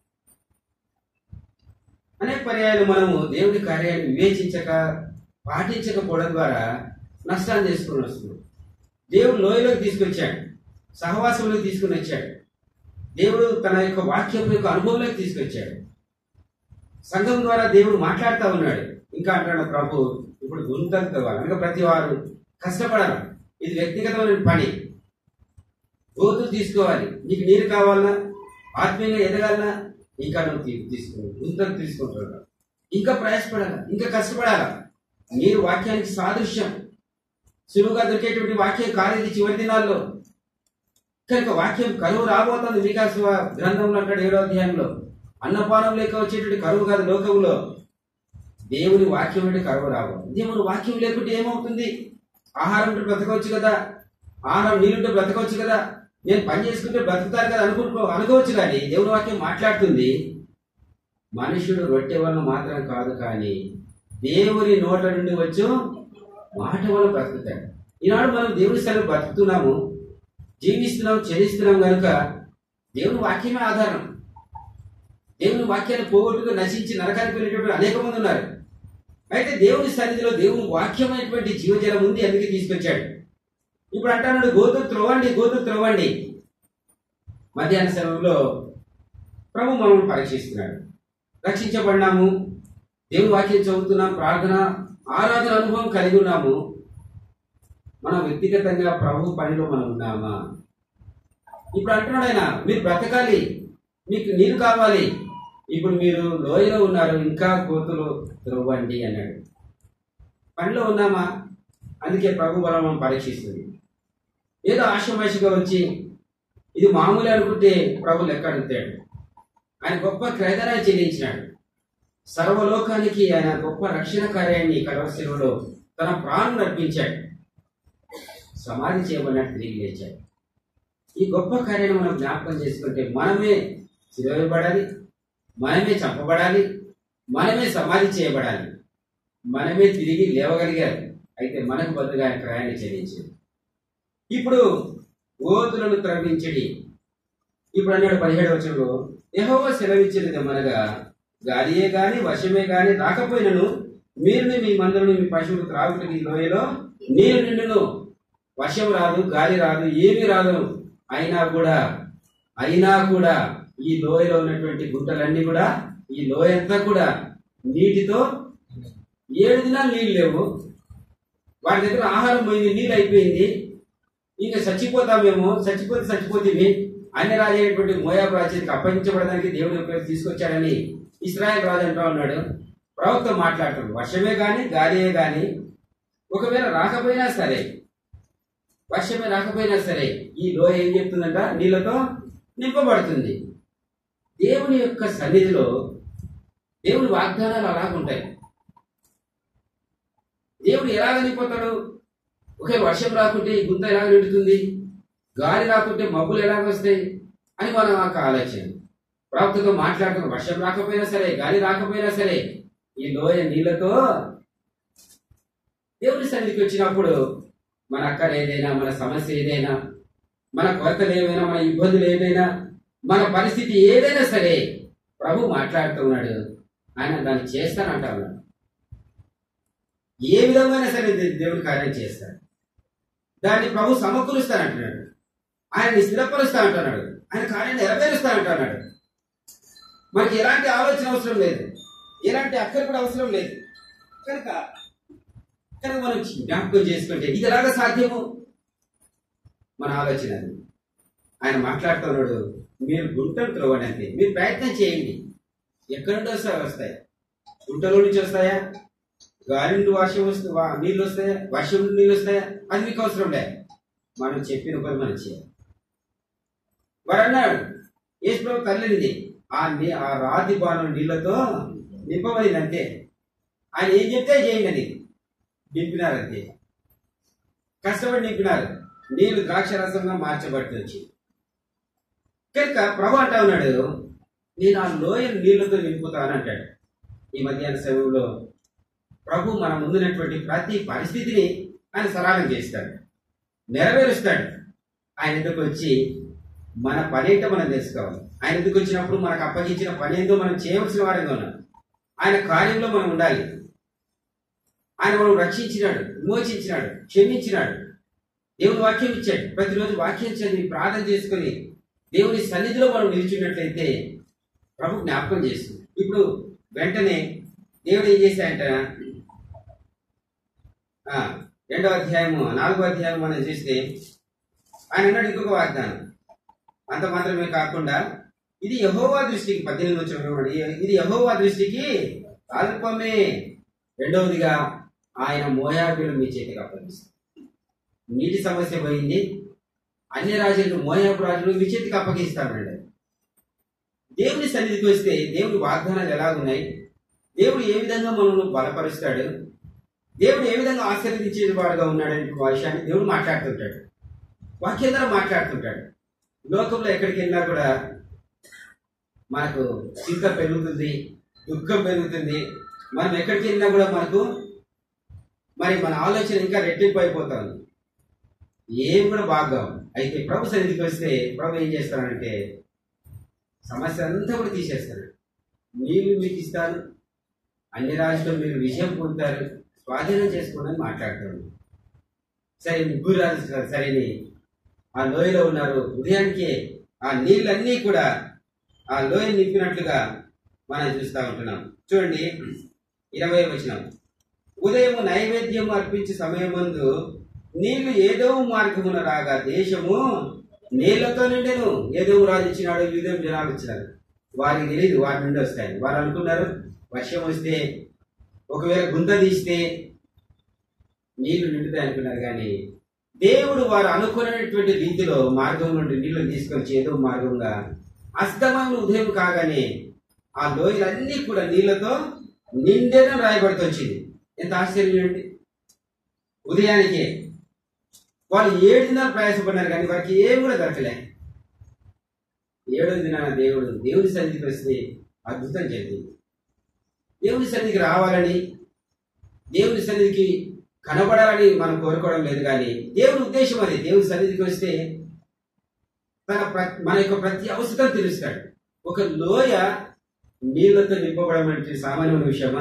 అనేక పర్యాయాలు మనము దేవుడి కార్యాన్ని వివేచించక పాటించకపోవడం ద్వారా నష్టాన్ని చేసుకుని వస్తున్నాం దేవుడు లోయలోకి తీసుకొచ్చాడు సహవాసంలోకి తీసుకుని వచ్చాడు దేవుడు తన యొక్క వాక్యం యొక్క అనుభవంలోకి తీసుకొచ్చాడు సంఘం ద్వారా దేవుడు మాట్లాడుతూ ఉన్నాడు ఇంకా అంటాడు ప్రభు ఇప్పుడు గుంతలు తవ్వాలి అనగా ప్రతి వారు కష్టపడాలి ఇది వ్యక్తిగతమైన పని గోతులు తీసుకోవాలి నీకు నీరు కావాలన్నా ఆత్మీయంగా ఎదగాలన్నా ఇంకా నువ్వు తీ- తీసుకో గుంతలు తీసుకుంటున్నావు ఇంకా ప్రయాసపడాలా ఇంకా కష్టపడాలా మీరు వాక్యానికి సాదృశ్యం సులువుగా దొరికేటువంటి వాక్యం కాలేదు చివరి దినాల్లో కనుక వాక్యం కరువు రాబోతుంది వికాస గ్రంథంలో అంటాడు ఏడో అధ్యాయంలో అన్నపానం లేక వచ్చేటువంటి కరువు కాదు లోకంలో దేవుని వాక్యం అంటే కరువు రాబోతుంది దేవుని వాక్యం లేకుంటే ఏమవుతుంది ఆహారం ఉంటే బ్రతకవచ్చు కదా ఆహారం నీళ్ళుంటే బ్రతకవచ్చు కదా నేను పని చేసుకుంటే బ్రతుకుతారు కదా అనుకుంటూ అనుకోవచ్చు కానీ దేవుని వాక్యం మాట్లాడుతుంది మనుషుడు రొట్టె వలన మాత్రం కాదు కానీ దేవుని నోట నుండి వచ్చు మాట వల్ల బ్రతుకుతాడు ఈనాడు మనం దేవుని సరే బ్రతుకుతున్నాము జీవిస్తున్నాం చెల్లిస్తున్నాం కనుక దేవుని వాక్యమే ఆధారం దేవుని వాక్యాన్ని పోగొట్టుకు నశించి నరకానికి వెళ్ళేటప్పుడు అనేక మంది ఉన్నారు అయితే దేవుని సన్నిధిలో దేవుని వాక్యమైనటువంటి జీవజలం ఉంది అందుకే తీసుకొచ్చాడు ఇప్పుడు అంటాడు గోతులు త్రవ్వండి గోతులు త్రవ్వండి మధ్యాహ్న సమయంలో ప్రభు మనల్ని పరీక్షిస్తున్నాడు రక్షించబడినాము దేవుని వాక్యం చదువుతున్నాం ప్రార్థన ఆరాధన అనుభవం కలిగి ఉన్నాము మనం వ్యక్తిగతంగా ప్రభు పనిలో మనం ఉన్నామా ఇప్పుడు అంటున్నాడు ఆయన మీరు బ్రతకాలి మీకు నీరు కావాలి ఇప్పుడు మీరు లోయలో ఉన్నారు ఇంకా కోతులు త్రవ్వండి అన్నాడు పనిలో ఉన్నామా అందుకే ప్రభు బలం మనం పరీక్షిస్తుంది ఏదో ఆశమాషిగా వచ్చి ఇది మామూలు అనుకుంటే ప్రభు లెక్క అడుగుతాడు ఆయన గొప్ప క్రయధన చెల్లించినాడు సర్వలోకానికి ఆయన గొప్ప రక్షణ కార్యాన్ని కలవశిలో తన ప్రాణం నడిపించాడు సమాధి చేయబడినట్టు తిరిగి లేచాడు ఈ గొప్ప కార్యాన్ని మనం జ్ఞాపకం చేసుకుంటే మనమే సిలువబడాలి మనమే చంపబడాలి మనమే సమాధి చేయబడాలి మనమే తిరిగి లేవగలిగారు అయితే మనకు బదులుగా ఆయన క్రయాన్ని చెల్లించాడు ఇప్పుడు ఓతులను త్రవించడి ఇప్పుడు అన్నాడు పదిహేడు వచ్చంలో యహోవ సెలవిచ్చినది మనగా గాలియే గాని వర్షమే గాని రాకపోయినను మీరుని మీ మందులను మీ పశువులు త్రాగుటకి ఈ లోయలో నీరు నిండును వర్షం రాదు గాలి రాదు ఏమీ రాదు అయినా కూడా అయినా కూడా ఈ లోయలో ఉన్నటువంటి గుంటలన్నీ కూడా ఈ లోయ అంతా కూడా నీటితో ఏడు దినాలు నీళ్ళు లేవు వాటి దగ్గర ఆహారం పోయింది నీళ్ళు అయిపోయింది ఇంకా చచ్చిపోతామేమో చచ్చిపోతే చచ్చిపోతుంది అన్ని రాజైనటువంటి మోయాబు రాజ్యానికి అప్పగించబడడానికి దేవుడు ఎప్పుడైతే తీసుకొచ్చాడని ఇస్రాయల్ రాజు అంటూ ఉన్నాడు ప్రవక్త మాట్లాడుతున్నాడు వర్షమే గాని గాలియే గాని ఒకవేళ రాకపోయినా సరే వర్షమే రాకపోయినా సరే ఈ లోయ ఏం చెప్తుందంట నీళ్ళతో నింపబడుతుంది దేవుని యొక్క సన్నిధిలో దేవుని వాగ్దానాలు అలాగుంటాయి దేవుడు ఎలాగ నింపుతాడు ఒకే వర్షం రాకుంటే ఈ గుంత ఎలాగ నిండుతుంది గాలి రాకుంటే మబ్బులు ఎలాగ వస్తాయి అని మనం ఒక ఆలోచన ప్రవక్తతో మాట్లాడుతున్న వర్షం రాకపోయినా సరే గాలి రాకపోయినా సరే ఈ లోయ నీళ్ళతో దేవుని సన్నిధికి వచ్చినప్పుడు మన అక్కర ఏదైనా మన సమస్య ఏదైనా మన కొరతలు ఏమైనా మన ఇబ్బందులు ఏదైనా మన పరిస్థితి ఏదైనా సరే ప్రభు మాట్లాడుతూ ఉన్నాడు ఆయన దాన్ని చేస్తానంటా ఉన్నాడు ఏ విధమైన సరే దే- దేవుని కార్యం చేస్తాడు దాన్ని ప్రభు సమకూరుస్తానంటున్నాడు ఆయన్ని స్థిరపరుస్తా అంటున్నాడు ఆయన కార్యాన్ని నెరవేరుస్తా అంటున్నాడు మనకి ఎలాంటి ఆలోచన అవసరం లేదు ఎలాంటి అక్కర కూడా అవసరం లేదు కనుక కనుక మనం జ్ఞాపకం చేసుకుంటే ఇది ఎలాగ సాధ్యము మన ఆలోచన అది ఆయన మాట్లాడుతున్నాడు మీరు గుంటలు త్రవ్వండి అంతే మీరు ప్రయత్నం చేయండి ఎక్కడి నుండి వస్తాయి వస్తాయి గుంటలో నుంచి వస్తాయా గాలి నుండి వర్షం వస్తుంది వా- నీళ్ళు వస్తాయా వర్షం నుండి నీళ్ళు వస్తాయా అది మీకు అవసరం లే మనం చెప్పిన పని మనం చేయాలి వాడు అన్నాడు యేసు ప్రభు తల్లింది ఆ నీ ఆ రాతి బాణం నీళ్లతో నింపబడింది అంతే ఆయన ఏం చెప్తే చేయండి అది నింపినారు అంతే కష్టపడి నింపినారు నీళ్లు ద్రాక్ష రసంగా మార్చబడుతుంది వచ్చి కనుక ప్రభు అంటా ఉన్నాడు నేను ఆ లోయను నీళ్లతో నింపుతాను అంటాడు ఈ మధ్యాహ్న సమయంలో ప్రభు మన ముందున్నటువంటి ప్రతి పరిస్థితిని ఆయన సరళం చేస్తాడు నెరవేరుస్తాడు ఆయన ఎందుకు వచ్చి మన పని ఏంటో మనం తెలుసుకోవాలి ఆయన ఎందుకు వచ్చినప్పుడు మనకు అప్పగించిన పని ఏందో మనం చేయవలసిన వారంగా ఉన్నాం ఆయన కార్యంలో మనం ఉండాలి ఆయన మనం రక్షించినాడు విమోచించినాడు క్షమించినాడు దేవుని వాక్యం ఇచ్చాడు ప్రతిరోజు వాక్యం చదివి ప్రార్థన చేసుకొని దేవుని సన్నిధిలో మనం నిలిచినట్లయితే ప్రభు జ్ఞాపకం చేస్తుంది ఇప్పుడు వెంటనే దేవుడు ఏం చేశాడంట ఆ, రెండవ అధ్యాయము నాలుగో అధ్యాయం మనం చూస్తే ఆయన అన్నాడు ఇంకొక వాగ్దానం అంత మాత్రమే కాకుండా ఇది యహోవా దృష్టికి పద్దెనిమిది వచ్చిన ఇది యహోవా దృష్టికి అల్పమే రెండవదిగా ఆయన మోయాబులు మీ చేతికి అప్పగిస్తారు నీటి సమస్య పోయింది అన్య రాజులు మోయాబు రాజులు మీ చేతికి అప్పగిస్తానండి దేవుని సన్నిధికి వస్తే దేవుని వాగ్దానాలు ఎలాగున్నాయి దేవుడు ఏ విధంగా మనల్ని బలపరుస్తాడు దేవుడు ఏ విధంగా ఆశీర్వదించేవాడుగా ఉన్నాడనే విషయాన్ని దేవుడు మాట్లాడుతుంటాడు వాక్యం ద్వారా మాట్లాడుతుంటాడు లోకంలో ఎక్కడికి వెళ్ళినా కూడా మనకు చింత పెరుగుతుంది దుఃఖం పెరుగుతుంది మనం ఎక్కడికి వెళ్ళినా కూడా మనకు మరి మన ఆలోచన ఇంకా రెట్టింపు అయిపోతుంది ఏం కూడా బాగా అయితే ప్రభు సన్నిధికి వస్తే ప్రభు ఏం చేస్తానంటే సమస్య అంతా కూడా తీసేస్తాడు నీళ్ళు మీకు ఇస్తాను అన్ని రాష్ట్రం మీరు విజయం పొందుతారు స్వాధీనం చేసుకోండి మాట్లాడుతాడు సరే ముగ్గురు రాజు సరేని ఆ లోయలో ఉన్నారు ఉదయానికి ఆ నీళ్ళన్నీ కూడా ఆ లోయ నింపినట్లుగా మనం చూస్తూ ఉంటున్నాం చూడండి ఇరవై వచనం ఉదయం నైవేద్యం అర్పించే సమయమందు నీళ్లు ఏదో మార్గమున రాగా దేశము నీళ్లతో నిండెను ఏదో రాజు ఇచ్చినాడు యూదేం జనాలు ఇచ్చినారు వారికి తెలియదు వారి నుండి వస్తాయి వారు అనుకున్నారు వర్షం వస్తే ఒకవేళ గుంత తీస్తే నీళ్లు నిండుతాయి అనుకున్నారు కానీ దేవుడు వారు అనుకున్నటువంటి రీతిలో మార్గం నుండి నీళ్లు తీసుకొచ్చి ఏదో మార్గంగా అస్తమైన ఉదయం కాగానే ఆ లోయలన్నీ కూడా నీళ్లతో నిండేన రాయబడుతూ వచ్చింది ఎంత ఆశ్చర్యం అండి ఉదయానికే వాళ్ళు ఏడు దినాలు ప్రయాసపడినారు కానీ వారికి ఏం కూడా దొరకలే ఏడో దినాన దేవుడు దేవుని సన్నిధికి వస్తే అద్భుతం జరిగింది దేవుని సన్నిధికి రావాలని దేవుని సన్నిధికి కనబడాలని మనం కోరుకోవడం లేదు కానీ దేవుని ఉద్దేశం అది దేవుని సన్నిధికి వస్తే తన ప్ర- మన యొక్క ప్రతి అవసరం తెలుస్తాడు ఒక లోయ నీళ్లతో నింపబడడం అంటే సామాన్యమైన విషయమా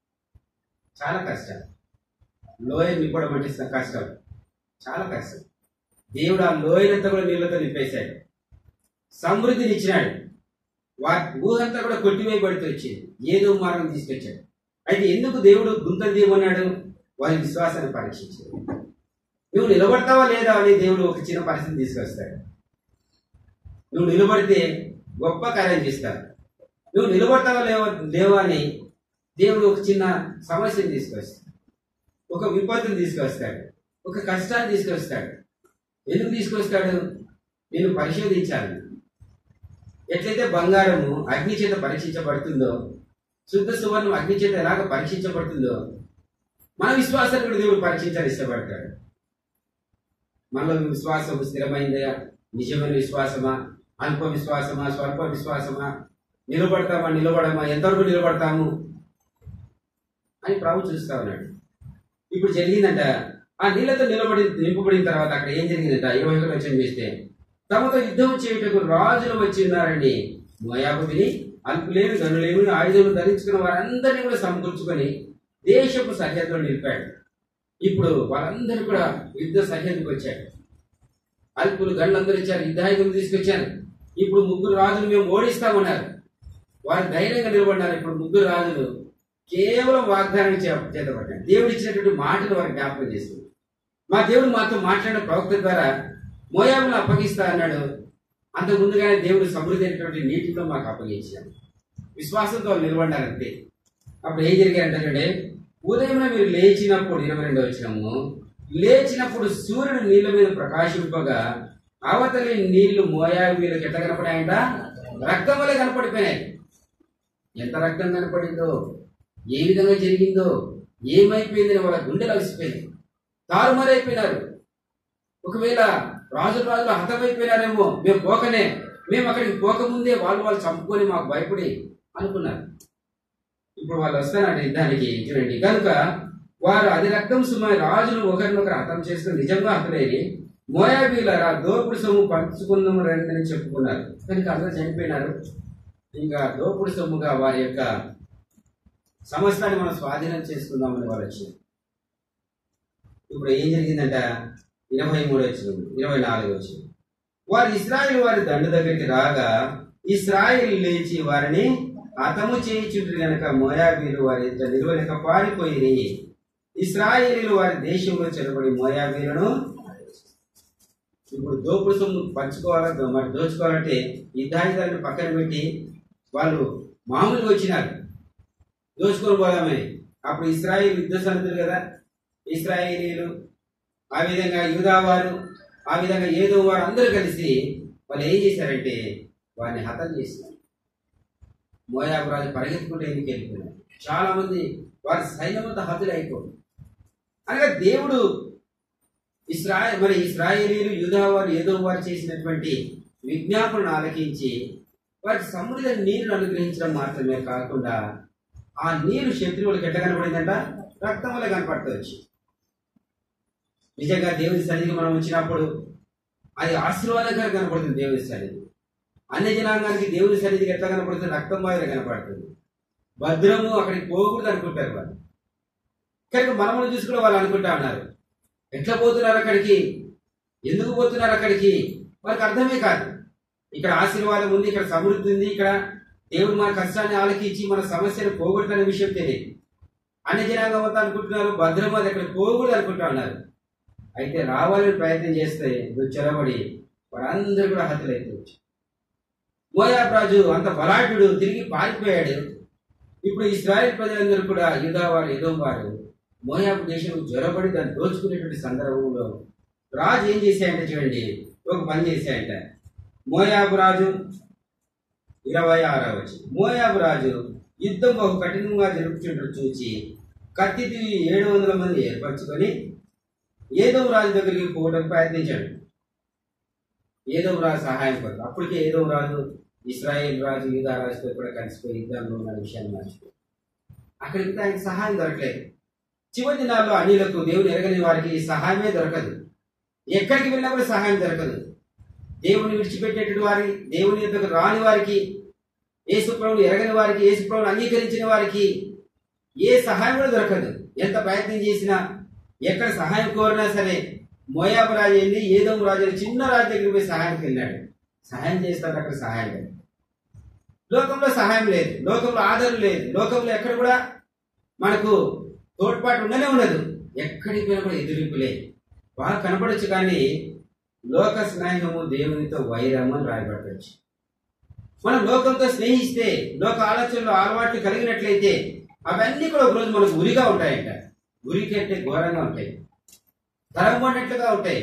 చాలా కష్టం లోయ నింపడం అంటే స- కష్టం చాలా కష్టం దేవుడు ఆ లోయనంతా కూడా నీళ్లతో నింపేశాడు సమృద్ధిని ఇచ్చినాడు వారి ఊహంతా కూడా కొట్టివేయబడుతూ వచ్చింది ఏదో మార్గం తీసుకొచ్చాడు అయితే ఎందుకు దేవుడు గుంత తీయమన్నాడు వారి విశ్వాసాన్ని పరీక్షించాడు నువ్వు నిలబడతావా లేదా అని దేవుడు ఒక చిన్న పరిస్థితి తీసుకొస్తాడు నువ్వు నిలబడితే గొప్ప కార్యం చేస్తాడు నువ్వు నిలబడతావా లేవా లేవా అని దేవుడు ఒక చిన్న సమస్యను తీసుకొస్తాడు ఒక విపత్తును తీసుకొస్తాడు ఒక కష్టాన్ని తీసుకొస్తాడు ఎందుకు తీసుకొస్తాడు నేను పరిశోధించాలి ఎట్లయితే బంగారము అగ్ని చేత పరీక్షించబడుతుందో శుద్ధ సువర్ణం అగ్ని చేత ఎలాగ పరీక్షించబడుతుందో మన విశ్వాసాన్ని కూడా దేవుడు పరీక్షించాలని ఇష్టపడతాడు మనలో విశ్వాసం స్థిరమైందా నిజమైన విశ్వాసమా అల్ప విశ్వాసమా స్వల్ప విశ్వాసమా నిలబడతామా నిలబడమా ఎంతవరకు నిలబడతాము అని ప్రభు చూస్తా ఉన్నాడు ఇప్పుడు జరిగిందంట ఆ నీళ్లతో నిలబడి నింపబడిన తర్వాత అక్కడ ఏం జరిగిందంట ఇరవై ఒకటి వచ్చిన చేస్తే తమతో యుద్ధం చేయుటకు రాజులు వచ్చి ఉన్నారండి మోయాబుని అల్పులేమి గనులేమి ఆయుధములు ధరించుకున్న వారందరినీ కూడా సమకూర్చుకొని దేశపు సరిహద్దులో నిలిపాడు ఇప్పుడు వాళ్ళందరూ కూడా యుద్ధ సరిహద్దుకు వచ్చారు అల్పులు గండ్లందరూ ఇచ్చారు యుద్ధాయుధం తీసుకొచ్చారు ఇప్పుడు ముగ్గురు రాజులు మేము ఓడిస్తామన్నారు వారు ధైర్యంగా నిలబడినారు ఇప్పుడు ముగ్గురు రాజులు కేవలం వాగ్దానం చే- చేతపడ్డారు దేవుడు ఇచ్చినటువంటి మాటలు వారికి జ్ఞాపకం చేస్తుంది మా దేవుడు మాతో మాట్లాడిన ప్రవక్త ద్వారా మోయాబులు అప్పగిస్తా అన్నాడు అంత ముందుగానే దేవుడు సమృద్ధి అయినటువంటి నీటిలో మాకు అప్పగించాడు విశ్వాసంతో వాళ్ళు నిలబడ్డారు అంతే అప్పుడు ఏం జరిగారంటే ఉదయం మీరు లేచినప్పుడు ఇరవై రెండో వచ్చినము లేచినప్పుడు సూర్యుడు నీళ్ళ మీద ప్రకాశింపగా అవతలి నీళ్లు మోయాబీలకు ఎట్లా కనపడాయంట రక్తం వల్లే కనపడిపోయినాయి ఎంత రక్తం కనపడిందో ఏ విధంగా జరిగిందో ఏమైపోయిందని వాళ్ళ గుండెలు అలసిపోయింది తారుమారైపోయినారు ఒకవేళ రాజు రాజులు హతమైపోయినారేమో మేము పోకనే మేము అక్కడికి పోకముందే వాళ్ళు వాళ్ళు చంపుకొని మాకు భయపడి అనుకున్నారు ఇప్పుడు వాళ్ళు వస్తారంటే యుద్ధానికి చూడండి కనుక వారు అది రక్తం సుమై రాజులు ఒకరినొకరు హతం చేసుకుని నిజంగా హతులేని మోయాబీలరా దోపుడు సొమ్ము పంచుకుందాము రండి అని చెప్పుకున్నారు కనుక అందరూ చనిపోయినారు ఇంకా దోపుడు సొమ్ముగా వారి యొక్క సమస్తాన్ని మనం స్వాధీనం చేసుకుందామని వాళ్ళు వచ్చింది ఇప్పుడు ఏం జరిగిందంట ఇరవై మూడు వచ్చింది ఇరవై నాలుగు వచ్చింది వారు ఇస్రాయిల్ వారి దండు దగ్గరికి రాగా ఇస్రాయిల్ లేచి వారిని హతము చేయించుండ్రు గనక మోయాబీలు వారి ఎదుట నిలువలేక పారిపోయి ఇస్రాయేలీలు వారి దేశంలో చెరబడి మోయాబీలను ఇప్పుడు దోపుడు సొమ్ము పంచుకోవాలా దో- మరి దోచుకోవాలంటే యుద్ధాయుధాలను పక్కన పెట్టి వాళ్ళు మామూలుగా వచ్చినారు దోచుకొని పోదామని అప్పుడు ఇస్రాయిల్ యుద్ధ సన్నద్ధులు కదా ఇస్రాయేలీలు ఆ విధంగా యూదా వారు ఆ విధంగా ఏదో వారు అందరూ కలిసి వాళ్ళు ఏం చేశారంటే వారిని హతం చేసినారు మోయాబు రాజు పరిగెత్తుకుంటే ఎందుకు వెళ్ళిపోయినారు చాలా మంది వారి సైన్యమంతా హతులు అయిపోయి అనగా దేవుడు ఇస్రా మరి ఇస్రాయేలీలు యూదా వారు ఏదో వారు చేసినటువంటి విజ్ఞాపనను ఆలకించి వారికి సమృద్ధ నీరును అనుగ్రహించడం మాత్రమే కాకుండా ఆ నీరు శత్రువులకు ఎట్లా కనపడిందంట రక్తం వల్ల కనపడవచ్చు నిజంగా దేవుని సన్నిధికి మనం వచ్చినప్పుడు అది ఆశీర్వాదంగా కనపడుతుంది దేవుని సన్నిధి అన్ని జనాంగానికి దేవుని సన్నిధికి ఎట్లా కనపడుతుంది రక్తం మాదిరి కనపడుతుంది భద్రము అక్కడికి పోకూడదు అనుకుంటారు వాళ్ళు కనుక మనమును చూసుకుని వాళ్ళు అనుకుంటా ఉన్నారు ఎట్లా పోతున్నారు అక్కడికి ఎందుకు పోతున్నారు అక్కడికి వాళ్ళకి అర్థమే కాదు ఇక్కడ ఆశీర్వాదం ఉంది ఇక్కడ సమృద్ధి ఉంది ఇక్కడ దేవుడు మన కష్టాన్ని ఆలకించి మన సమస్యను పోగొడుతున్న విషయం తెలియదు అన్ని జనాంగం అంతా అనుకుంటున్నారు భద్రం అది అక్కడ పోకూడదు అనుకుంటా ఉన్నారు అయితే రావాలని ప్రయత్నం చేస్తే చొరబడి వారందరూ కూడా హతులైపోవచ్చు మోయాబ్ రాజు అంత బలాఢ్యుడు తిరిగి పారిపోయాడు ఇప్పుడు ఇస్రాయల్ ప్రజలందరూ కూడా యుధా వారు ఎదో వారు మోయాబు దేశం జ్వరబడి దాన్ని దోచుకునేటువంటి సందర్భంలో రాజు ఏం చేశాయంటే చూడండి ఒక పని చేశాయంట మోయాబు రాజు ఇరవై ఆరవ వచ్చి మోయాబు రాజు యుద్ధం బహు కఠినంగా జరుపుతుంటూ చూచి కత్తి ఏడు వందల మంది ఏర్పరచుకొని ఏదో రాజు దగ్గరికి పోవడానికి ప్రయత్నించాడు ఏదో రాజు సహాయం కొరకు అప్పటికే ఏదో రాజు ఇస్రాయేల్ రాజు యూదా రాజుతో కూడా కలిసిపోయి యుద్ధంలో ఉన్న విషయాన్ని మర్చిపోయి అక్కడికి ఆయనకు సహాయం దొరకలేదు చివరి దినాల్లో అన్యులకు దేవుడు ఎరగని వారికి సహాయమే దొరకదు ఎక్కడికి వెళ్ళినా కూడా సహాయం దొరకదు దేవుని విడిచిపెట్టేటువంటి వారి దేవుని యొక్క రాని వారికి యేసుప్రభుని ఎరగని వారికి యేసుప్రభుని అంగీకరించిన వారికి ఏ సహాయం కూడా దొరకదు ఎంత ప్రయత్నం చేసినా ఎక్కడ సహాయం కోరినా సరే మోయాబు రాజు వెళ్ళి ఏదో రాజు వెళ్ళి చిన్న రాజు దగ్గరికి పోయి సహాయానికి వెళ్ళాడు సహాయం చేస్తాడు అక్కడ సహాయం లేదు లోకంలో సహాయం లేదు లోకంలో ఆదరణ లేదు లోకంలో ఎక్కడ కూడా మనకు తోడ్పాటు ఉండనే ఉండదు ఎక్కడికి పోయినా కూడా ఎదురింపు లేదు బాగా కనపడచ్చు కానీ లోక స్నేహము దేవునితో వైరము అని రాయబడవచ్చు మనం లోకంతో స్నేహిస్తే లోక ఆలోచనలు అలవాట్లు కలిగినట్లయితే అవన్నీ కూడా ఒకరోజు మనకు ఉరిగా ఉంటాయంట ఉరి కంటే ఘోరంగా ఉంటాయి తరంపడినట్లుగా ఉంటాయి